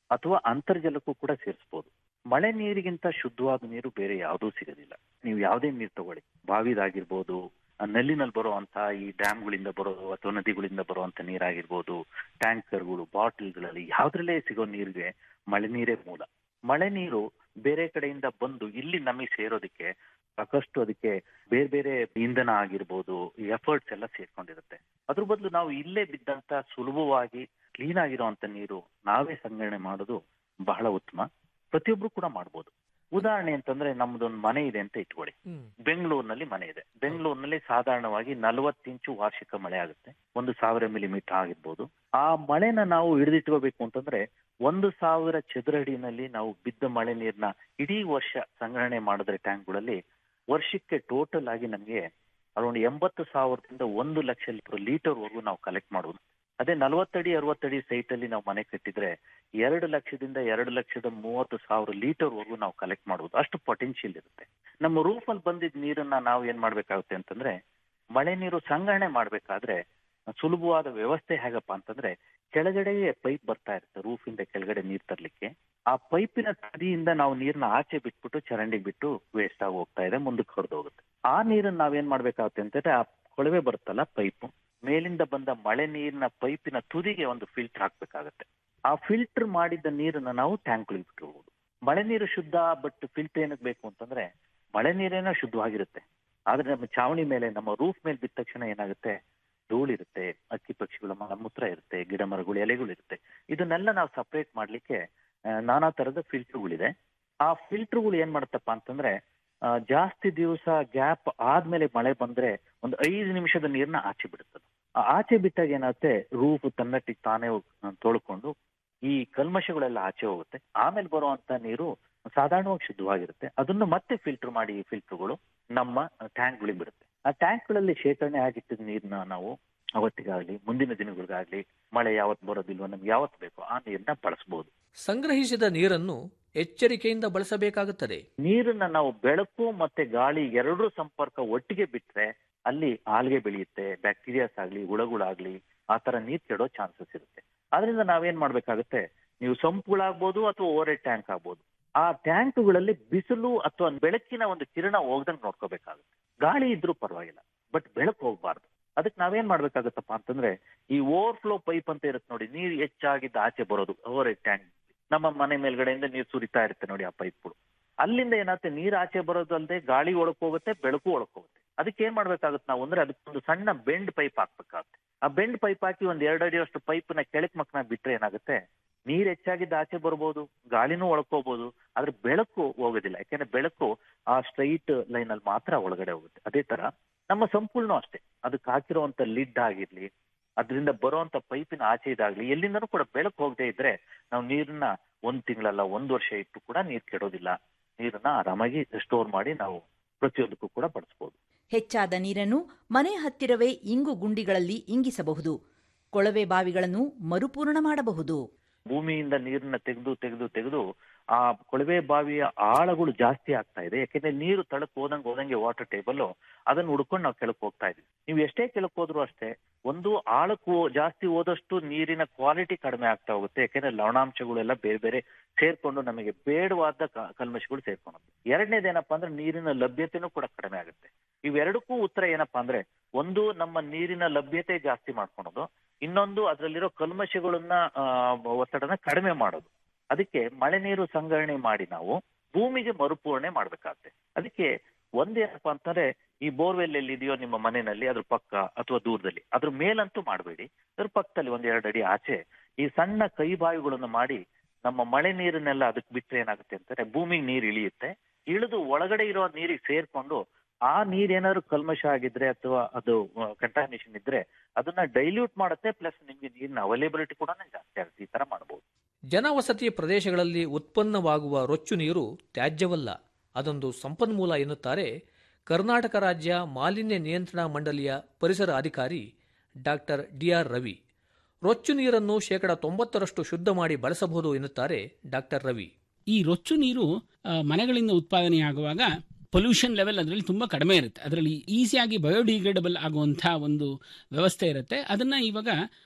ಅಥವಾ ಅಂತರ್ಜಲಕ್ಕೂ ಕೂಡ ಸೇರಿಸಬಹುದು ಮಳೆ ನೀರಿಗಿಂತ ಶುದ್ಧವಾದ ನೀರು ಬೇರೆ ಯಾವುದೂ ಸಿಗೋದಿಲ್ಲ ನೀವು ಯಾವುದೇ ನೀರು ತಗೊಳ್ಳಿ ಬಾವಿದಾಗಿರ್ಬೋದು ಆ ನಲ್ಲಿನಲ್ಲಿ ಬರುವಂತಹ ಈ ಡ್ಯಾಮ್ಗಳಿಂದ ಬರೋದು ಅಥವಾ ನದಿಗಳಿಂದ ಬರುವಂತ ನೀರಾಗಿರ್ಬೋದು ಟ್ಯಾಂಕರ್ಗಳು ಬಾಟಲ್ಗಳಲ್ಲಿ ಯಾವ್ದ್ರಲ್ಲೇ ಸಿಗೋ ನೀರಿಗೆ ಮಳೆ ನೀರೇ ಮೂಲ ಮಳೆ ನೀರು ಬೇರೆ ಕಡೆಯಿಂದ ಬಂದು ಇಲ್ಲಿ ನಮಗೆ ಸೇರೋದಕ್ಕೆ ಸಾಕಷ್ಟು ಅದಕ್ಕೆ ಬೇರೆ ಬೇರೆ ಇಂಧನ ಆಗಿರ್ಬೋದು ಎಫರ್ಟ್ಸ್ ಎಲ್ಲ ಸೇರ್ಕೊಂಡಿರುತ್ತೆ ಅದ್ರ ಬದಲು ನಾವು ಇಲ್ಲೇ ಬಿದ್ದಂತ ಸುಲಭವಾಗಿ ಕ್ಲೀನ್ ಆಗಿರುವಂತ ನೀರು ನಾವೇ ಸಂಗ್ರಹಣೆ ಮಾಡೋದು ಬಹಳ ಉತ್ತಮ ಪ್ರತಿಯೊಬ್ರು ಕೂಡ ಮಾಡ್ಬೋದು ಉದಾಹರಣೆ ಅಂತಂದ್ರೆ ನಮ್ದೊಂದು ಮನೆ ಇದೆ ಅಂತ ಇಟ್ಕೊಳ್ಳಿ ಬೆಂಗಳೂರಿನಲ್ಲಿ ಮನೆ ಇದೆ ಬೆಂಗಳೂರಿನಲ್ಲಿ ಸಾಧಾರಣವಾಗಿ ನಲವತ್ತು ಇಂಚು ವಾರ್ಷಿಕ ಮಳೆ ಆಗುತ್ತೆ ಒಂದು ಸಾವಿರ ಮಿಲಿಮೀಟರ್ ಆಗಿರ್ಬೋದು ಆ ಮಳೆನ ನಾವು ಹಿಡಿದಿಟ್ಕೋಬೇಕು ಅಂತಂದ್ರೆ ಒಂದು ಸಾವಿರ ಚದುರ ಅಡಿನಲ್ಲಿ ನಾವು ಬಿದ್ದ ಮಳೆ ನೀರ್ನ ಇಡೀ ವರ್ಷ ಸಂಗ್ರಹಣೆ ಮಾಡಿದ್ರೆ ಟ್ಯಾಂಕ್ಗಳಲ್ಲಿ ವರ್ಷಕ್ಕೆ ಟೋಟಲ್ ಆಗಿ ನಮಗೆ ಅರೌಂಡ್ ಎಂಬತ್ತು ಸಾವಿರದಿಂದ ಒಂದು ಲಕ್ಷ ಲೀಟರ್ ವರೆಗೂ ನಾವು ಕಲೆಕ್ಟ್ ಮಾಡುವುದು ಅದೇ ನಲವತ್ತಡಿ ಅರವತ್ತಡಿ ಸೈಟ್ ಅಲ್ಲಿ ನಾವು ಮನೆ ಕಟ್ಟಿದ್ರೆ ಎರಡು ಲಕ್ಷದಿಂದ ಎರಡು ಲಕ್ಷದ ಮೂವತ್ತು ಸಾವಿರ ಲೀಟರ್ ವರೆಗೂ ನಾವು ಕಲೆಕ್ಟ್ ಮಾಡುವುದು ಅಷ್ಟು ಪೊಟೆನ್ಶಿಯಲ್ ಇರುತ್ತೆ ನಮ್ಮ ರೂಫ್ ಅಲ್ಲಿ ಬಂದಿದ್ದ ನೀರನ್ನ ನಾವು ಏನ್ ಮಾಡ್ಬೇಕಾಗುತ್ತೆ ಅಂತಂದ್ರೆ ಮಳೆ ನೀರು ಸಂಗ್ರಹಣೆ ಮಾಡ್ಬೇಕಾದ್ರೆ ಸುಲಭವಾದ ವ್ಯವಸ್ಥೆ ಹೇಗಪ್ಪ ಅಂತಂದ್ರೆ ಕೆಳಗಡೆಗೆ ಪೈಪ್ ಬರ್ತಾ ಇರುತ್ತೆ ರೂಫ್ ಇಂದ ಕೆಳಗಡೆ ನೀರ್ ತರ್ಲಿಕ್ಕೆ ಆ ಪೈಪಿನ ತುದಿಯಿಂದ ನಾವು ನೀರ್ನ ಆಚೆ ಬಿಟ್ಬಿಟ್ಟು ಚರಂಡಿಗೆ ಬಿಟ್ಟು ವೇಸ್ಟ್ ಆಗಿ ಹೋಗ್ತಾ ಇದೆ ಮುಂದಕ್ಕೆ ಹೊಡೆದು ಹೋಗುತ್ತೆ ಆ ನೀರನ್ನ ನಾವೇನ್ ಮಾಡ್ಬೇಕಾಗುತ್ತೆ ಅಂತಂದ್ರೆ ಆ ಕೊಳವೆ ಬರುತ್ತಲ್ಲ ಪೈಪ್ ಮೇಲಿಂದ ಬಂದ ಮಳೆ ನೀರಿನ ಪೈಪಿನ ತುದಿಗೆ ಒಂದು ಫಿಲ್ಟರ್ ಹಾಕ್ಬೇಕಾಗತ್ತೆ ಆ ಫಿಲ್ಟರ್ ಮಾಡಿದ ನೀರನ್ನ ನಾವು ಟ್ಯಾಂಕ್ಗಳಿಗೆ ಬಿಟ್ಟಿರ್ಬೋದು ಮಳೆ ನೀರು ಶುದ್ಧ ಬಟ್ ಫಿಲ್ಟರ್ ಏನಕ್ಕೆ ಬೇಕು ಅಂತಂದ್ರೆ ಮಳೆ ನೀರೇನೋ ಶುದ್ಧವಾಗಿರುತ್ತೆ ಆದ್ರೆ ನಮ್ಮ ಚಾವಣಿ ಮೇಲೆ ನಮ್ಮ ರೂಫ್ ಮೇಲೆ ಬಿದ್ದ ತಕ್ಷಣ ಏನಾಗುತ್ತೆ ಧೂಳಿರುತ್ತೆ ಅಕ್ಕಿ ಪಕ್ಷಿಗಳ ಮಲಮೂತ್ರ ಇರುತ್ತೆ ಗಿಡ ಮರಗಳು ಎಲೆಗಳು ಇರುತ್ತೆ ಇದನ್ನೆಲ್ಲ ನಾವು ಸಪರೇಟ್ ಮಾಡ್ಲಿಕ್ಕೆ ಆ, ನಾನಾ ತರದ ಫಿಲ್ಟರ್ಗಳಿದೆ ಆ ಫಿಲ್ಟರ್ಗಳು ಏನ್ ಮಾಡುತ್ತಪ್ಪ ಅಂತಂದ್ರೆ ಆ, ಜಾಸ್ತಿ ದಿವಸ ಗ್ಯಾಪ್ ಆದ್ಮೇಲೆ ಮಳೆ ಬಂದ್ರೆ ಒಂದು ಐದು ನಿಮಿಷದ ನೀರ್ನ ಆಚೆ ಬಿಡುತ್ತದೆ ಆ ಆಚೆ ಬಿಟ್ಟಾಗ ಏನಾಗುತ್ತೆ ರೂಫ್ ತನ್ನಟ್ಟಿಗೆ ತಾನೇ ಹೋಗ್- ತೊಳ್ಕೊಂಡು ಈ ಕಲ್ಮಶಗಳೆಲ್ಲ ಆಚೆ ಹೋಗುತ್ತೆ ಆಮೇಲೆ ಬರುವಂತ ನೀರು ಸಾಧಾರಣವಾಗಿ ಶುದ್ಧವಾಗಿರುತ್ತೆ ಅದನ್ನು ಮತ್ತೆ ಫಿಲ್ಟರ್ ಮಾಡಿ ಈ ಫಿಲ್ಟರ್ಗಳು ನಮ್ಮ ಟ್ಯಾಂಕ್ಗಳಿಗೆ ಬಿಡುತ್ತೆ ಆ ಟ್ಯಾಂಕ್ಗಳಲ್ಲಿ ಶೇಖರಣೆ ಆಗಿಟ್ಟಿದ ನೀರನ್ನ ನಾವು ಅವತ್ತಿಗಾಗ್ಲಿ ಮುಂದಿನ ದಿನಗಳಿಗಾಗ್ಲಿ ಮಳೆ ಯಾವತ್ತು ಬರೋದಿಲ್ವೋ ನಮ್ಗೆ ಯಾವತ್ತು ಬೇಕೋ ಆ ನೀರನ್ನ ಬಳಸಬಹುದು ಸಂಗ್ರಹಿಸಿದ ನೀರನ್ನು ಎಚ್ಚರಿಕೆಯಿಂದ ಬಳಸಬೇಕಾಗುತ್ತದೆ ನೀರನ್ನ ನಾವು ಬೆಳಕು ಮತ್ತೆ ಗಾಳಿ ಎರಡೂ ಸಂಪರ್ಕ ಒಟ್ಟಿಗೆ ಬಿಟ್ರೆ ಅಲ್ಲಿ ಆಲ್ಗೆ ಬೆಳೆಯುತ್ತೆ ಬ್ಯಾಕ್ಟೀರಿಯಾಸ್ ಆಗ್ಲಿ ಹುಳಗಳಾಗ್ಲಿ ಆ ತರ ನೀರ್ ಕೆಡೋ ಚಾನ್ಸಸ್ ಇರುತ್ತೆ ಅದರಿಂದ ನಾವೇನ್ ಮಾಡ್ಬೇಕಾಗುತ್ತೆ ನೀವು ಸಂಪುಗಳಾಗ್ಬೋದು ಅಥವಾ ಓವರ್ ಹೆಡ್ ಟ್ಯಾಂಕ್ ಆಗ್ಬೋದು ಆ ಟ್ಯಾಂಕ್ಗಳಲ್ಲಿ ಬಿಸಿಲು ಅಥವಾ ಬೆಳಕಿನ ಒಂದು ಕಿರಣ ಹೋಗ್ದಂಗ್ ನೋಡ್ಕೋಬೇಕಾಗುತ್ತೆ ಗಾಳಿ ಇದ್ರೂ ಪರವಾಗಿಲ್ಲ ಬಟ್ ಬೆಳಕು ಹೋಗ್ಬಾರ್ದು ಅದಕ್ಕೆ ನಾವೇನ್ ಮಾಡ್ಬೇಕಾಗತ್ತಪ್ಪ ಅಂತಂದ್ರೆ ಈ ಓವರ್ ಫ್ಲೋ ಪೈಪ್ ಅಂತ ಇರುತ್ತೆ ನೋಡಿ ನೀರು ಹೆಚ್ಚಾಗಿದ್ದ ಆಚೆ ಬರೋದು ಓವರ್ ಹೆಡ್ ಟ್ಯಾಂಕ್ ನಮ್ಮ ಮನೆ ಮೇಲ್ಗಡೆಯಿಂದ ನೀರು ಸುರಿತಾ ಇರುತ್ತೆ ನೋಡಿ ಆ ಪೈಪ್ಗಳು ಅಲ್ಲಿಂದ ಏನಾಗುತ್ತೆ ನೀರ್ ಆಚೆ ಬರೋದಲ್ಲದೆ ಗಾಳಿ ಒಳಕ್ ಹೋಗುತ್ತೆ ಬೆಳಕು ಒಳಕ್ ಹೋಗುತ್ತೆ ಅದಕ್ಕೆ ಏನ್ ಮಾಡ್ಬೇಕಾಗುತ್ತೆ ನಾವು ಅಂದ್ರೆ ಅದಕ್ಕೊಂದು ಸಣ್ಣ ಬೆಂಡ್ ಪೈಪ್ ಹಾಕ್ಬೇಕಾಗುತ್ತೆ ಆ ಬೆಂಡ್ ಪೈಪ್ ಹಾಕಿ ಒಂದ್ ಎರಡು ಅಡಿ ಅಷ್ಟು ಪೈಪ್ ನ ಕೆಳಕ್ ಮಕ್ನ ಬಿಟ್ರೆ ಏನಾಗುತ್ತೆ ನೀರ್ ಹೆಚ್ಚಾಗಿದ್ದ ಆಚೆ ಬರ್ಬೋದು ಗಾಳಿನೂ ಒಳಕೋಬಹುದು ಆದ್ರೆ ಬೆಳಕು ಹೋಗೋದಿಲ್ಲ ಯಾಕೆಂದ್ರೆ ಬೆಳಕು ಆ ಸ್ಟ್ರೈಟ್ ಲೈನ್ ಅಲ್ಲಿ ಮಾತ್ರ ಒಳಗಡೆ ಹೋಗುತ್ತೆ ಅದೇ ತರ ನಮ್ಮ ಸಂಪೂರ್ಣ ಅಷ್ಟೇ ಅದಕ್ಕೆ ಹಾಕಿರುವಂತ ಲಿಡ್ ಆಗಿರ್ಲಿ ಅದರಿಂದ ಬರುವಂತ ಪೈಪಿನ ಆಚೆ ಇದಾಗ್ಲಿ ಎಲ್ಲಿಂದನೂ ಕೂಡ ಬೆಳಕು ಹೋಗದೆ ಇದ್ರೆ ನಾವು ನೀರನ್ನ ಒಂದ್ ತಿಂಗಳಲ್ಲ ಒಂದ್ ವರ್ಷ ಇಟ್ಟು ಕೂಡ ನೀರ್ ಕೆಡೋದಿಲ್ಲ ನೀರನ್ನ ಆರಾಮಾಗಿ ಸ್ಟೋರ್ ಮಾಡಿ ನಾವು ಪ್ರತಿಯೊಂದಕ್ಕೂ ಕೂಡ ಬಳಸಬಹುದು ಹೆಚ್ಚಾದ ನೀರನ್ನು ಮನೆ ಹತ್ತಿರವೇ ಇಂಗು ಗುಂಡಿಗಳಲ್ಲಿ ಇಂಗಿಸಬಹುದು ಕೊಳವೆ ಬಾವಿಗಳನ್ನು ಮರುಪೂರ್ಣ ಮಾಡಬಹುದು ಭೂಮಿಯಿಂದ ನೀರನ್ನ ತೆಗೆದು ತೆಗೆದು ತೆಗೆದು ಆ ಕೊಳವೆ ಬಾವಿಯ ಆಳಗಳು ಜಾಸ್ತಿ ಆಗ್ತಾ ಇದೆ ಯಾಕೆಂದ್ರೆ ನೀರು ತಳಕ್ ಹೋದಂಗೆ ಹೋದಂಗೆ ವಾಟರ್ ಟೇಬಲ್ ಅದನ್ನ ಹುಡ್ಕೊಂಡು ನಾವು ಕೆಳಕ್ ಹೋಗ್ತಾ ಇದೀವಿ ನೀವು ಎಷ್ಟೇ ಕೆಳಕ್ ಹೋದ್ರು ಅಷ್ಟೇ ಒಂದು ಆಳಕ್ಕೂ ಜಾಸ್ತಿ ಹೋದಷ್ಟು ನೀರಿನ ಕ್ವಾಲಿಟಿ ಕಡಿಮೆ ಆಗ್ತಾ ಹೋಗುತ್ತೆ ಯಾಕೆಂದ್ರೆ ಲವಣಾಂಶಗಳೆಲ್ಲ ಬೇರೆ ಬೇರೆ ಸೇರ್ಕೊಂಡು ನಮಗೆ ಬೇಡವಾದ ಕ- ಕಲ್ಮಶಗಳು ಸೇರ್ಕೊಂಡು ಎರಡನೇದೇನಪ್ಪಾ ಅಂದ್ರೆ ನೀರಿನ ಲಭ್ಯತೆನೂ ಕೂಡ ಕಡಿಮೆ ಆಗುತ್ತೆ ಇವೆರಡಕ್ಕೂ ಉತ್ತರ ಏನಪ್ಪಾ ಅಂದ್ರೆ ಒಂದು ನಮ್ಮ ನೀರಿನ ಲಭ್ಯತೆ ಜಾಸ್ತಿ ಮಾಡ್ಕೊಳೋದು ಇನ್ನೊಂದು ಅದರಲ್ಲಿರೋ ಕಲ್ಮಶಗಳನ್ನ ಆ, ಒತ್ತಡನ ಕಡಿಮೆ ಮಾಡೋದು ಅದಕ್ಕೆ ಮಳೆ ನೀರು ಸಂಗ್ರಹಣೆ ಮಾಡಿ ನಾವು ಭೂಮಿಗೆ ಮರುಪೂರಣೆ ಮಾಡ್ಬೇಕಾಗತ್ತೆ ಅದಕ್ಕೆ ಒಂದೇನಪ್ಪಾ ಅಂತಂದ್ರೆ ಈ ಬೋರ್ವೆಲ್ ಎಲ್ಲಿದೆಯೋ ನಿಮ್ಮ ಮನೆಯಲ್ಲಿ ಅದ್ರ ಪಕ್ಕ ಅಥವಾ ದೂರದಲ್ಲಿ ಅದ್ರ ಮೇಲಂತೂ ಮಾಡಬೇಡಿ ಅದ್ರ ಪಕ್ಕದಲ್ಲಿ ಒಂದ್ ಎರಡು ಅಡಿ ಆಚೆ ಈ ಸಣ್ಣ ಕೈ ಬಾವಿಗಳನ್ನು ಮಾಡಿ ನಮ್ಮ ಮಳೆ ನೀರನ್ನೆಲ್ಲ ಅದಕ್ಕೆ ಬಿಟ್ರೆ ಏನಾಗುತ್ತೆ ಅಂತಂದ್ರೆ ಭೂಮಿಗೆ ನೀರು ಇಳಿಯುತ್ತೆ ಇಳಿದು ಒಳಗಡೆ ಇರೋ ನೀರಿಗೆ ಸೇರ್ಕೊಂಡು ಆ ನೀರ್ ಏನಾದ್ರು ಕಲ್ಮಶ ಆಗಿದ್ರೆ ಅಥವಾ ಅದು ಕಂಟಾಮಿನೇಷನ್ ಇದ್ರೆ ಅದನ್ನ ಡೈಲ್ಯೂಟ್ ಮಾಡುತ್ತೆ ಪ್ಲಸ್ ನಿಮ್ಗೆ ನೀರಿನ ಅವೈಲೇಬಿಲಿಟಿ ಕೂಡ ಜಾಸ್ತಿ ಆಗುತ್ತೆ ಈ ತರ ಮಾಡಬಹುದು ಜನವಸತಿ ಪ್ರದೇಶಗಳಲ್ಲಿ ಉತ್ಪನ್ನವಾಗುವ ರೊಚ್ಚು ನೀರು ತ್ಯಾಜ್ಯವಲ್ಲ ಅದೊಂದು ಸಂಪನ್ಮೂಲ ಎನ್ನುತ್ತಾರೆ ಕರ್ನಾಟಕ ರಾಜ್ಯ ಮಾಲಿನ್ಯ ನಿಯಂತ್ರಣ ಮಂಡಳಿಯ ಪರಿಸರ ಅಧಿಕಾರಿ ಡಾಕ್ಟರ್ ಡಿಆರ್ ರವಿ ರೊಚ್ಚು ನೀರನ್ನು ಶೇಕಡ ತೊಂಬತ್ತರಷ್ಟು ಶುದ್ಧ ಮಾಡಿ ಬಳಸಬಹುದು ಎನ್ನುತ್ತಾರೆ ಡಾಕ್ಟರ್ ರವಿ ಈ ರೊಚ್ಚು ನೀರು ಆ, ಮನೆಗಳಿಂದ ಉತ್ಪಾದನೆಯಾಗುವಾಗ ಪೊಲ್ಯೂಷನ್ ಲೆವೆಲ್ ಅದರಲ್ಲಿ ತುಂಬ ಕಡಿಮೆ ಇರುತ್ತೆ ಅದರಲ್ಲಿ ಈಸಿಯಾಗಿ ಬಯೋಡಿಗ್ರೇಡಬಲ್ ಆಗುವಂಥ ಒಂದು ವ್ಯವಸ್ಥೆ ಇರುತ್ತೆ ಅದನ್ನು ಇವಾಗ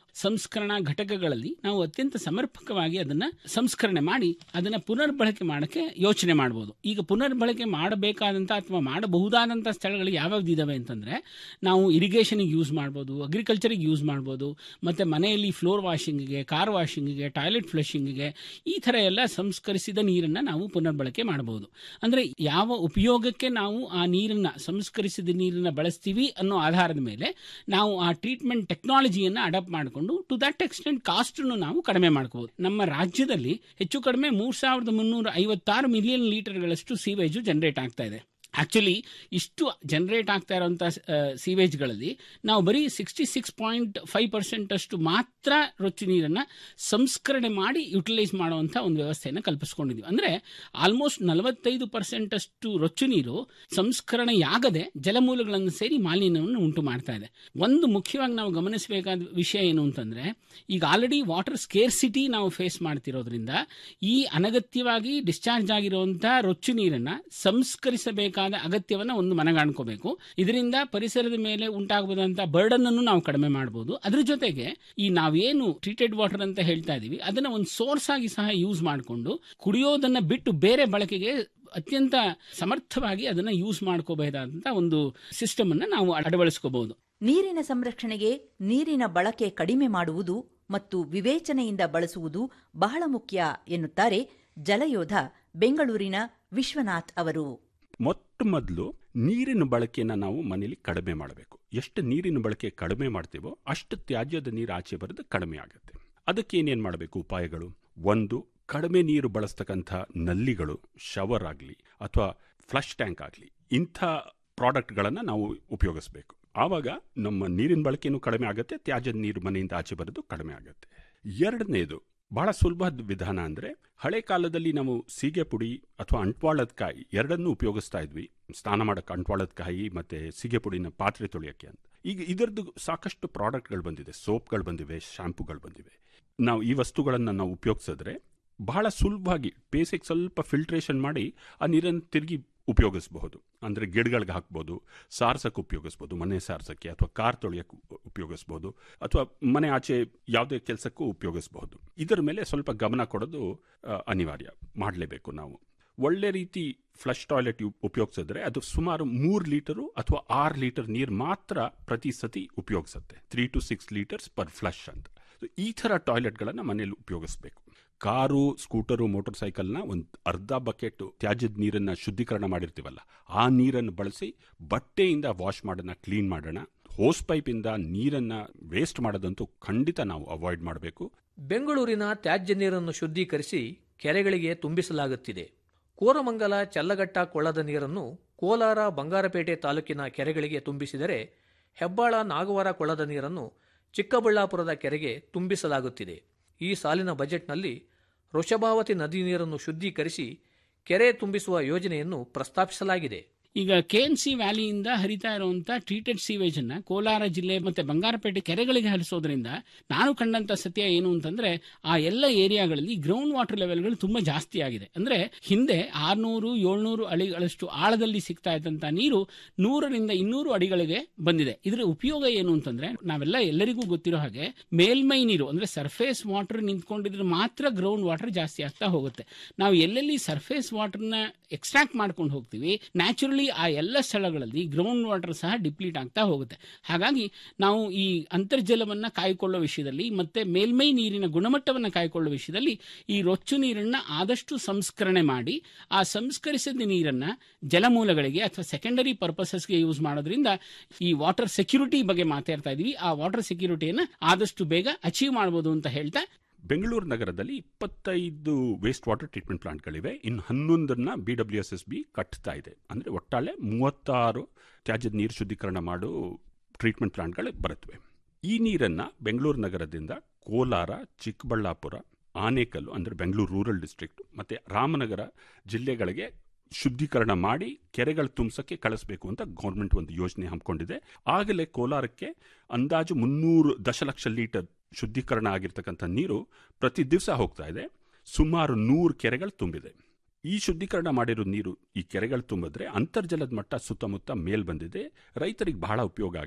ಸಂಸ್ಕರಣಾ ಘಟಕಗಳಲ್ಲಿ ನಾವು ಅತ್ಯಂತ ಸಮರ್ಪಕವಾಗಿ ಅದನ್ನ ಸಂಸ್ಕರಣೆ ಮಾಡಿ ಅದನ್ನ ಪುನರ್ಬಳಕೆ ಮಾಡಕ್ಕೆ ಯೋಚನೆ ಮಾಡಬಹುದು ಈಗ ಪುನರ್ಬಳಕೆ ಮಾಡಬೇಕಾದಂತ ಅಥವಾ ಮಾಡಬಹುದಾದಂಥ ಸ್ಥಳಗಳು ಯಾವ್ಯಾವ್ದು ಇದಾವೆ ಅಂತಂದ್ರೆ ನಾವು ಇರಿಗೇಷನ್ಗೆ ಯೂಸ್ ಮಾಡ್ಬೋದು ಅಗ್ರಿಕಲ್ಚರಿಗೆ ಯೂಸ್ ಮಾಡ್ಬೋದು ಮತ್ತೆ ಮನೆಯಲ್ಲಿ ಫ್ಲೋರ್ ವಾಷಿಂಗ್ಗೆ ಕಾರ್ ವಾಷಿಂಗ್ಗೆ ಟಾಯ್ಲೆಟ್ ಫ್ಲಶಿಂಗ್ಗೆ ಈ ಥರ ಎಲ್ಲ ಸಂಸ್ಕರಿಸಿದ ನೀರನ್ನು ನಾವು ಪುನರ್ಬಳಕೆ ಮಾಡಬಹುದು ಅಂದರೆ ಯಾವ ಉಪಯೋಗಕ್ಕೆ ನಾವು ಆ ನೀರನ್ನು ಸಂಸ್ಕರಿಸಿದ ನೀರನ್ನು ಬಳಸ್ತೀವಿ ಅನ್ನೋ ಆಧಾರದ ಮೇಲೆ ನಾವು ಆ ಟ್ರೀಟ್ಮೆಂಟ್ ಟೆಕ್ನಾಲಜಿಯನ್ನು ಅಡಾಪ್ಟ್ ಮಾಡಿಕೊಂಡು ಟು ದಟ್ ಎಕ್ಸ್ಟೆಂಟ್ ಕಾಸ್ಟನ್ನು ನಾವು ಕಡಿಮೆ ಮಾಡ್ಕೋಬಹುದು ನಮ್ಮ ರಾಜ್ಯದಲ್ಲಿ ಹೆಚ್ಚು ಕಡಿಮೆ ಮೂರು ಸಾವಿರದ ಮುನ್ನೂರ ಐವತ್ತಾರು ಮಿಲಿಯನ್ ಲೀಟರ್ಗಳಷ್ಟು ಸೀವೇಜು ಜನರೇಟ್ ಆಗ್ತಾ ಇದೆ ಆಕ್ಚುಲಿ ಇಷ್ಟು ಜನರೇಟ್ ಆಗ್ತಾ ಇರುವಂಥ ಸೀವೇಜ್ಗಳಲ್ಲಿ ನಾವು ಬರೀ sixty six point five percent ಅಷ್ಟು ಮಾತ್ರ ರೊಚ್ಚು ನೀರನ್ನು ಸಂಸ್ಕರಣೆ ಮಾಡಿ ಯುಟಿಲೈಸ್ ಮಾಡುವಂಥ ಒಂದು ವ್ಯವಸ್ಥೆಯನ್ನು ಕಲ್ಪಿಸ್ಕೊಂಡಿದ್ವಿ ಅಂದರೆ ಆಲ್ಮೋಸ್ಟ್ ನಲವತ್ತೈದು ಪರ್ಸೆಂಟ್ ಅಷ್ಟು ರೊಚ್ಚು ನೀರು ಸಂಸ್ಕರಣೆಯಾಗದೆ ಜಲಮೂಲಗಳನ್ನು ಸೇರಿ ಮಾಲಿನ್ಯವನ್ನು ಉಂಟು ಮಾಡ್ತಾ ಇದೆ ಒಂದು ಮುಖ್ಯವಾಗಿ ನಾವು ಗಮನಿಸಬೇಕಾದ ವಿಷಯ ಏನು ಅಂತಂದ್ರೆ ಈಗ ಆಲ್ರೆಡಿ ವಾಟರ್ ಸ್ಕೇರ್ಸಿಟಿ ನಾವು ಫೇಸ್ ಮಾಡ್ತಿರೋದ್ರಿಂದ ಈ ಅನಗತ್ಯವಾಗಿ ಡಿಸ್ಚಾರ್ಜ್ ಆಗಿರುವಂಥ ರೊಚ್ಚು ನೀರನ್ನು ಸಂಸ್ಕರಿಸಬೇಕಾದ ಅಗತ್ಯವನ್ನು ಒಂದು ಮನಗಾಣ್ಕೋಬೇಕು ಇದರಿಂದ ಪರಿಸರದ ಮೇಲೆ ಉಂಟಾಗಬಹುದಂತ ಬರ್ಡನ್ ಅನ್ನು ನಾವು ಕಡಿಮೆ ಮಾಡಬಹುದು ಅದ್ರ ಜೊತೆಗೆ ಈ ನಾವೇನು ಟ್ರೀಟೆಡ್ ವಾಟರ್ ಅಂತ ಹೇಳ್ತಾ ಇದೀವಿ ಅದನ್ನ ಒಂದು ಸೋರ್ಸ್ ಆಗಿ ಸಹ ಯೂಸ್ ಮಾಡಿಕೊಂಡು ಕುಡಿಯೋದನ್ನ ಬಿಟ್ಟು ಬೇರೆ ಬಳಕೆಗೆ ಅತ್ಯಂತ ಸಮರ್ಥವಾಗಿ ಅದನ್ನ ಯೂಸ್ ಮಾಡ್ಕೋಬಹುದಾದಂತ ಒಂದು ಸಿಸ್ಟಮ್ ಅನ್ನ ನಾವು ಅಳವಡಿಸ್ಕೋಬಹುದು ನೀರಿನ ಸಂರಕ್ಷಣೆಗೆ ನೀರಿನ ಬಳಕೆ ಕಡಿಮೆ ಮಾಡುವುದು ಮತ್ತು ವಿವೇಚನೆಯಿಂದ ಬಳಸುವುದು ಬಹಳ ಮುಖ್ಯ ಎನ್ನುತ್ತಾರೆ ಜಲಯೋಧ ಬೆಂಗಳೂರಿನ ವಿಶ್ವನಾಥ್ ಅವರು ಮೊಟ್ಟ ಮೊದಲು ನೀರಿನ ಬಳಕೆಯನ್ನು ನಾವು ಮನೆಯಲ್ಲಿ ಕಡಿಮೆ ಮಾಡಬೇಕು ಎಷ್ಟು ನೀರಿನ ಬಳಕೆ ಕಡಿಮೆ ಮಾಡ್ತೀವೋ ಅಷ್ಟು ತ್ಯಾಜ್ಯದ ನೀರು ಆಚೆ ಬರೋದು ಕಡಿಮೆ ಆಗುತ್ತೆ ಅದಕ್ಕೆ ಏನೇನು ಮಾಡಬೇಕು ಉಪಾಯಗಳು ಒಂದು ಕಡಿಮೆ ನೀರು ಬಳಸ್ತಕ್ಕಂಥ ನಲ್ಲಿಗಳು ಶವರ್ ಆಗಲಿ ಅಥವಾ ಫ್ಲಶ್ ಟ್ಯಾಂಕ್ ಆಗಲಿ ಇಂಥ ಪ್ರಾಡಕ್ಟ್ಗಳನ್ನು ನಾವು ಉಪಯೋಗಿಸಬೇಕು ಆವಾಗ ನಮ್ಮ ನೀರಿನ ಬಳಕೆನೂ ಕಡಿಮೆ ಆಗುತ್ತೆ ತ್ಯಾಜ್ಯದ ನೀರು ಮನೆಯಿಂದ ಆಚೆ ಬರೋದು ಕಡಿಮೆ ಆಗುತ್ತೆ ಎರಡನೇದು ಬಹಳ ಸುಲಭದ ವಿಧಾನ ಅಂದರೆ ಹಳೆ ಕಾಲದಲ್ಲಿ ನಾವು ಸೀಗೆ ಪುಡಿ ಅಥವಾ ಅಂಟ್ವಾಳದ ಕಾಯಿ ಎರಡನ್ನೂ ಉಪಯೋಗಿಸ್ತಾ ಇದ್ವಿ ಸ್ನಾನ ಮಾಡೋಕ್ಕೆ ಅಂಟ್ವಾಳದ ಕಾಯಿ ಮತ್ತು ಸೀಗೆ ಪುಡಿನ ಪಾತ್ರೆ ತೊಳೆಯೋಕ್ಕೆ ಅಂತ ಈಗ ಇದರದ್ದು ಸಾಕಷ್ಟು ಪ್ರಾಡಕ್ಟ್ಗಳು ಬಂದಿದೆ ಸೋಪ್ಗಳು ಬಂದಿವೆ ಶ್ಯಾಂಪುಗಳು ಬಂದಿವೆ ನಾವು ಈ ವಸ್ತುಗಳನ್ನು ನಾವು ಉಪಯೋಗಿಸಿದ್ರೆ ಬಹಳ ಸುಲಭವಾಗಿ ಬೇಸಿಕ್ ಸ್ವಲ್ಪ ಫಿಲ್ಟ್ರೇಷನ್ ಮಾಡಿ ಆ ನೀರನ್ನು ತಿರುಗಿ ಉಪಯೋಗಿಸಬಹುದು ಅಂದರೆ ಗಿಡಗಳಿಗೆ ಹಾಕ್ಬೋದು ಸಾರ್ಸಕ್ಕೆ ಉಪಯೋಗಿಸ್ಬೋದು ಮನೆ ಸಾರ್ಸಕ್ಕೆ ಅಥವಾ ಕಾರ್ ತೊಳೆಯೋಕ್ಕೆ ಉಪಯೋಗಿಸ್ಬೋದು ಅಥವಾ ಮನೆ ಆಚೆ ಯಾವುದೇ ಕೆಲಸಕ್ಕೂ ಉಪಯೋಗಿಸಬಹುದು ಇದರ ಮೇಲೆ ಸ್ವಲ್ಪ ಗಮನ ಕೊಡೋದು ಆ, ಅನಿವಾರ್ಯ ಮಾಡಲೇಬೇಕು ನಾವು ಒಳ್ಳೆ ರೀತಿ ಫ್ಲಶ್ ಟಾಯ್ಲೆಟ್ ಉಪಯೋಗಿಸಿದ್ರೆ ಅದು ಸುಮಾರು ಮೂರು ಲೀಟರು ಅಥವಾ ಆರು ಲೀಟರ್ ನೀರು ಮಾತ್ರ ಪ್ರತಿ ಸತಿ ಉಪಯೋಗಿಸುತ್ತೆ three two six litres per flush ಅಂತ So, ಈ ಥರ ಟಾಯ್ಲೆಟ್ಗಳನ್ನು ಮನೆಯಲ್ಲಿ ಉಪಯೋಗಿಸ್ಬೇಕು ಕಾರು ಸ್ಕೂಟರು ಮೋಟರ್ ಸೈಕಲ್ನ ಒಂದು ಅರ್ಧ ಬಕೆಟ್ ತ್ಯಾಜ್ಯದ ನೀರನ್ನು ಶುದ್ಧೀಕರಣ ಮಾಡಿರ್ತೀವಲ್ಲ ಆ ನೀರನ್ನು ಬಳಸಿ ಬಟ್ಟೆಯಿಂದ ವಾಶ್ ಮಾಡೋಣ ಕ್ಲೀನ್ ಮಾಡೋಣ ಹೋಸ್ ಪೈಪಿಂದ ನೀರನ್ನು ವೇಸ್ಟ್ ಮಾಡೋದಂತೂ ಖಂಡಿತ ನಾವು ಅವಾಯ್ಡ್ ಮಾಡಬೇಕು ಬೆಂಗಳೂರಿನ ತ್ಯಾಜ್ಯ ನೀರನ್ನು ಶುದ್ಧೀಕರಿಸಿ ಕೆರೆಗಳಿಗೆ ತುಂಬಿಸಲಾಗುತ್ತಿದೆ ಕೋರಮಂಗಲ ಚಲ್ಲಘಟ್ಟ ಕೊಳ್ಳದ ನೀರನ್ನು ಕೋಲಾರ ಬಂಗಾರಪೇಟೆ ತಾಲೂಕಿನ ಕೆರೆಗಳಿಗೆ ತುಂಬಿಸಿದರೆ ಹೆಬ್ಬಾಳ ನಾಗವಾರ ಕೊಳ್ಳದ ನೀರನ್ನು ಚಿಕ್ಕಬಳ್ಳಾಪುರದ ಕೆರೆಗೆ ತುಂಬಿಸಲಾಗುತ್ತಿದೆ ಈ ಸಾಲಿನ ಬಜೆಟ್ನಲ್ಲಿ ವೃಷಭಾವತಿ ನದಿ ನೀರನ್ನು ಶುದ್ಧೀಕರಿಸಿ ಕೆರೆ ತುಂಬಿಸುವ ಯೋಜನೆಯನ್ನು ಪ್ರಸ್ತಾಪಿಸಲಾಗಿದೆ ಈಗ ಕೆ ಎನ್ ಸಿ ವ್ಯಾಲಿಯಿಂದ ಹರಿತಾ ಇರುವಂತ ಟ್ರೀಟೆಡ್ ಸೀವೇಜ್ ಅನ್ನ ಕೋಲಾರ ಜಿಲ್ಲೆ ಮತ್ತೆ ಬಂಗಾರಪೇಟೆ ಕೆರೆಗಳಿಗೆ ಹರಿಸೋದ್ರಿಂದ ನಾನು ಕಂಡಂತ ಸತ್ಯ ಏನು ಅಂತಂದ್ರೆ ಆ ಎಲ್ಲ ಏರಿಯಾಗಳಲ್ಲಿ ಗ್ರೌಂಡ್ ವಾಟರ್ ಲೆವೆಲ್ಗಳು ತುಂಬಾ ಜಾಸ್ತಿ ಆಗಿದೆ ಅಂದ್ರೆ ಹಿಂದೆ ಆರ್ನೂರು ಏಳ್ನೂರು ಅಡಿಗಳಷ್ಟು ಆಳದಲ್ಲಿ ಸಿಗ್ತಾ ಇದ್ದಂತ ನೀರು ನೂರರಿಂದ ಇನ್ನೂರು ಅಡಿಗಳಿಗೆ ಬಂದಿದೆ ಇದರ ಉಪಯೋಗ ಏನು ಅಂತಂದ್ರೆ ನಾವೆಲ್ಲ ಎಲ್ಲರಿಗೂ ಗೊತ್ತಿರೋ ಹಾಗೆ ಮೇಲ್ಮೈ ನೀರು ಅಂದ್ರೆ ಸರ್ಫೇಸ್ ವಾಟರ್ ನಿಂತ್ಕೊಂಡಿದ್ರೆ ಮಾತ್ರ ಗ್ರೌಂಡ್ ವಾಟರ್ ಜಾಸ್ತಿ ಆಗ್ತಾ ಹೋಗುತ್ತೆ ನಾವು ಎಲ್ಲೆಲ್ಲಿ ಸರ್ಫೇಸ್ ವಾಟರ್ನ ಎಕ್ಸ್ಟ್ರಾಕ್ಟ್ ಮಾಡ್ಕೊಂಡು ಹೋಗ್ತೀವಿ ನ್ಯಾಚುರಲಿ ಆ ಎಲ್ಲ ಸ್ಥಳಗಳಲ್ಲಿ ಗ್ರೌಂಡ್ ವಾಟರ್ ಸಹ ಡಿಪ್ಲೀಟ್ ಆಗ್ತಾ ಹೋಗುತ್ತೆ ಹಾಗಾಗಿ ನಾವು ಈ ಅಂತರ್ಜಲವನ್ನ ಕಾಯ್ಕೊಳ್ಳೋ ವಿಷಯದಲ್ಲಿ ಮತ್ತೆ ಮೇಲ್ಮೈ ನೀರಿನ ಗುಣಮಟ್ಟವನ್ನು ಕಾಯ್ಕೊಳ್ಳೋ ವಿಷಯದಲ್ಲಿ ಈ ರೊಚ್ಚು ನೀರನ್ನ ಆದಷ್ಟು ಸಂಸ್ಕರಣೆ ಮಾಡಿ ಆ ಸಂಸ್ಕರಿಸಿದ ನೀರನ್ನ ಜಲಮೂಲಗಳಿಗೆ ಅಥವಾ ಸೆಕೆಂಡರಿ ಪರ್ಪಸಸ್ಗೆ ಯೂಸ್ ಮಾಡೋದ್ರಿಂದ ಈ ವಾಟರ್ ಸೆಕ್ಯೂರಿಟಿ ಬಗ್ಗೆ ಮಾತಾಡ್ತಾ ಇದೀವಿ ಆ ವಾಟರ್ ಸೆಕ್ಯೂರಿಟಿಯನ್ನ ಆದಷ್ಟು ಬೇಗ ಅಚೀವ್ ಮಾಡಬಹುದು ಅಂತ ಹೇಳ್ತಾ ಬೆಂಗಳೂರು ನಗರದಲ್ಲಿ ಇಪ್ಪತ್ತೈದು ವೇಸ್ಟ್ ವಾಟರ್ ಟ್ರೀಟ್ಮೆಂಟ್ ಪ್ಲಾಂಟ್ಗಳಿವೆ ಇನ್ನು ಹನ್ನೊಂದನ್ನ B W S S B ಕಟ್ತಾ ಇದೆ ಅಂದರೆ ಒಟ್ಟಾಳೆ ಮೂವತ್ತಾರು ತ್ಯಾಜ್ಯದ ನೀರು ಶುದ್ಧೀಕರಣ ಮಾಡೋ ಟ್ರೀಟ್ಮೆಂಟ್ ಪ್ಲಾಂಟ್ಗಳು ಬರುತ್ತವೆ ಈ ನೀರನ್ನು ಬೆಂಗಳೂರು ನಗರದಿಂದ ಕೋಲಾರ ಚಿಕ್ಕಬಳ್ಳಾಪುರ ಆನೇಕಲ್ಲು ಅಂದರೆ ಬೆಂಗಳೂರು ರೂರಲ್ ಡಿಸ್ಟ್ರಿಕ್ಟ್ ಮತ್ತು ರಾಮನಗರ ಜಿಲ್ಲೆಗಳಿಗೆ ಶುದ್ಧೀಕರಣ ಮಾಡಿ ಕೆರೆಗಳು ತುಂಬಿಸೋಕ್ಕೆ ಕಳಿಸ್ಬೇಕು ಅಂತ ಗೌರ್ಮೆಂಟ್ ಒಂದು ಯೋಜನೆ ಹಮ್ಮಿಕೊಂಡಿದೆ ಆಗಲೇ ಕೋಲಾರಕ್ಕೆ ಅಂದಾಜು ಮುನ್ನೂರು ದಶಲಕ್ಷ ಲೀಟರ್ ಶುದ್ಧೀಕರಣ ಆಗಿರ್ತಕ್ಕಂಥ ನೀರು ಪ್ರತಿ ದಿವಸ ಹೋಗ್ತಾ ಇದೆ ಸುಮಾರು ನೂರು ಕೆರೆಗಳು ತುಂಬಿದೆ ಈ ಶುದ್ಧೀಕರಣ ಮಾಡಿರೋ ನೀರು ಈ ಕೆರೆಗಳು ತುಂಬಿದ್ರೆ ಅಂತರ್ಜಲದ ಮಟ್ಟ ಸುತ್ತಮುತ್ತ ಮೇಲ್ ಬಂದಿದೆ ರೈತರಿಗೆ ಬಹಳ ಉಪಯೋಗ ಆಗಿದೆ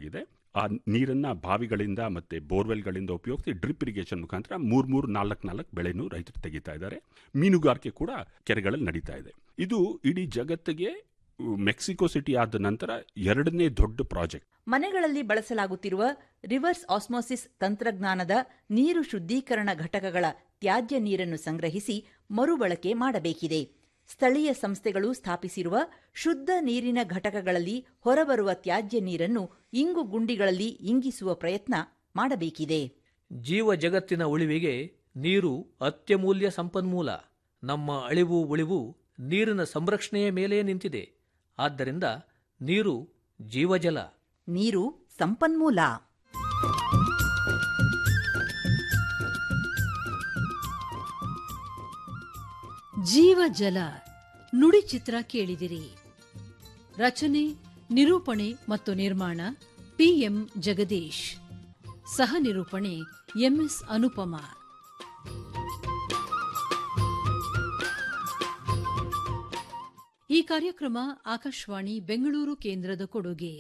ಆ ನೀರನ್ನ ಬಾವಿಗಳಿಂದ ಮತ್ತೆ ಬೋರ್ವೆಲ್ಗಳಿಂದ ಉಪಯೋಗಿಸಿ ಡ್ರಿಪ್ ಇರಿಗೇಷನ್ ಮುಖಾಂತರ ಮೂರ್ ಮೂರ್ ನಾಲ್ಕು ನಾಲ್ಕು ಬೆಳೆನೂ ರೈತರು ತೆಗಿತಾ ಇದ್ದಾರೆ ಮೀನುಗಾರಿಕೆ ಕೂಡ ಕೆರೆಗಳಲ್ಲಿ ನಡೀತಾ ಇದೆ ಇದು ಇಡೀ ಜಗತ್ತಿಗೆ ಮೆಕ್ಸಿಕೋ ಸಿಟಿ ಆದ ನಂತರ ಎರಡನೇ ದೊಡ್ಡ ಪ್ರಾಜೆಕ್ಟ್ ಮನೆಗಳಲ್ಲಿ ಬಳಸಲಾಗುತ್ತಿರುವ ರಿವರ್ಸ್ ಆಸ್ಮೋಸಿಸ್ ತಂತ್ರಜ್ಞಾನದ ನೀರು ಶುದ್ಧೀಕರಣ ಘಟಕಗಳ ತ್ಯಾಜ್ಯ ನೀರನ್ನು ಸಂಗ್ರಹಿಸಿ ಮರುಬಳಕೆ ಮಾಡಬೇಕಿದೆ ಸ್ಥಳೀಯ ಸಂಸ್ಥೆಗಳು ಸ್ಥಾಪಿಸಿರುವ ಶುದ್ಧ ನೀರಿನ ಘಟಕಗಳಲ್ಲಿ ಹೊರಬರುವ ತ್ಯಾಜ್ಯ ನೀರನ್ನು ಇಂಗು ಗುಂಡಿಗಳಲ್ಲಿ ಇಂಗಿಸುವ ಪ್ರಯತ್ನ ಮಾಡಬೇಕಿದೆ ಜೀವ ಜಗತ್ತಿನ ಉಳಿವಿಗೆ ನೀರು ಅತ್ಯಮೂಲ್ಯ ಸಂಪನ್ಮೂಲ ನಮ್ಮ ಅಳಿವು ಉಳಿವು ನೀರಿನ ಸಂರಕ್ಷಣೆಯ ಮೇಲೆ ನಿಂತಿದೆ ಆದ್ದರಿಂದ ನೀರು ಜೀವಜಲ ನೀರು ಸಂಪನ್ಮೂಲ ಜೀವಜಲ ನುಡಿ ಚಿತ್ರ ಕೇಳಿದಿರಿ ರಚನೆ ನಿರೂಪಣೆ ಮತ್ತು ನಿರ್ಮಾಣ ಪಿಎಂ ಜಗದೀಶ್ ಸಹ ನಿರೂಪಣೆ ಎಂಎಸ್ ಅನುಪಮ ಈ ಕಾರ್ಯಕ್ರಮ ಆಕಾಶವಾಣಿ ಬೆಂಗಳೂರು ಕೇಂದ್ರದ ಕೊಡುಗೆ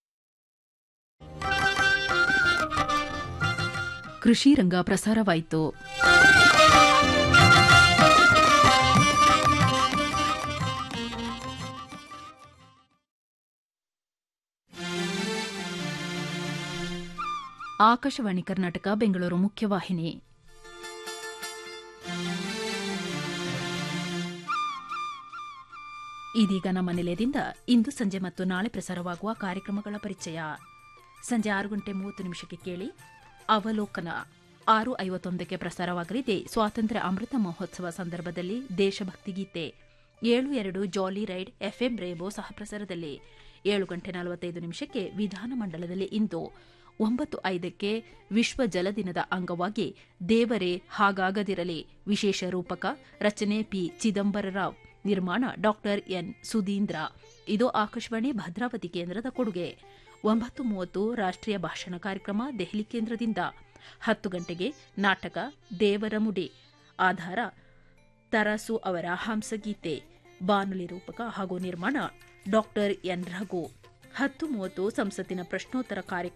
ಕೃಷಿ ರಂಗ ಪ್ರಸಾರವಾಯಿತು ಆಕಾಶವಾಣಿ ಕರ್ನಾಟಕ ಬೆಂಗಳೂರು ಮುಖ್ಯವಾಹಿನಿ ಇದೀಗ ನಮ್ಮ ನಿಲಯದಿಂದ ಇಂದು ಸಂಜೆ ಮತ್ತು ನಾಳೆ ಪ್ರಸಾರವಾಗುವ ಕಾರ್ಯಕ್ರಮಗಳ ಪರಿಚಯ ಸಂಜೆ ಆರು ಗಂಟೆ ಮೂವತ್ತು ನಿಮಿಷಕ್ಕೆ ಕೇಳಿ ಅವಲೋಕನ ಆರು ಐವತ್ತೊಂದಕ್ಕೆ ಪ್ರಸಾರವಾಗಲಿದೆ ಸ್ವಾತಂತ್ರ್ಯ ಅಮೃತ ಮಹೋತ್ಸವ ಸಂದರ್ಭದಲ್ಲಿ ದೇಶಭಕ್ತಿ ಗೀತೆ ಏಳು ಎರಡು ಜಾಲಿ ರೈಡ್ ಎಫ್ಎಂ ರೇಬೋ ಸಹ ಪ್ರಸಾರದಲ್ಲಿ ಏಳು ಗಂಟೆ ನಲವತ್ತೈದು ನಿಮಿಷಕ್ಕೆ ವಿಧಾನಮಂಡಲದಲ್ಲಿ ಇಂದು ಒಂಬತ್ತು ಐದಕ್ಕೆ ವಿಶ್ವ ಜಲ ದಿನದ ಅಂಗವಾಗಿ ದೇವರೇ ಹಾಗಾಗದಿರಲಿ ವಿಶೇಷ ರೂಪಕ ರಚನೆ ಪಿ ಚಿದಂಬರರಾವ್ ನಿರ್ಮಾಣ ಡಾಕ್ಟರ್ ಎನ್ ಸುಧೀಂದ್ರ ಇದು ಆಕಾಶವಾಣಿ ಭದ್ರಾವತಿ ಕೇಂದ್ರದ ಕೊಡುಗೆ ಒಂಬತ್ತು ಮೂವತ್ತು ರಾಷ್ಟ್ರೀಯ ಭಾಷಣ ಕಾರ್ಯಕ್ರಮ ದೆಹಲಿ ಕೇಂದ್ರದಿಂದ ಹತ್ತು ಗಂಟೆಗೆ ನಾಟಕ ದೇವರ ಮುಡಿ ಆಧಾರ ತರಾಸು ಅವರ ಹಂಸಗೀತೆ ಬಾನುಲಿ ರೂಪಕ ಹಾಗೂ ನಿರ್ಮಾಣ ಡಾಕ್ಟರ್ ಎನ್ ರಘು ಹತ್ತು ಮೂವತ್ತು ಸಂಸತ್ತಿನ ಪ್ರಶ್ನೋತ್ತರ ಕಾರ್ಯಕ್ರಮ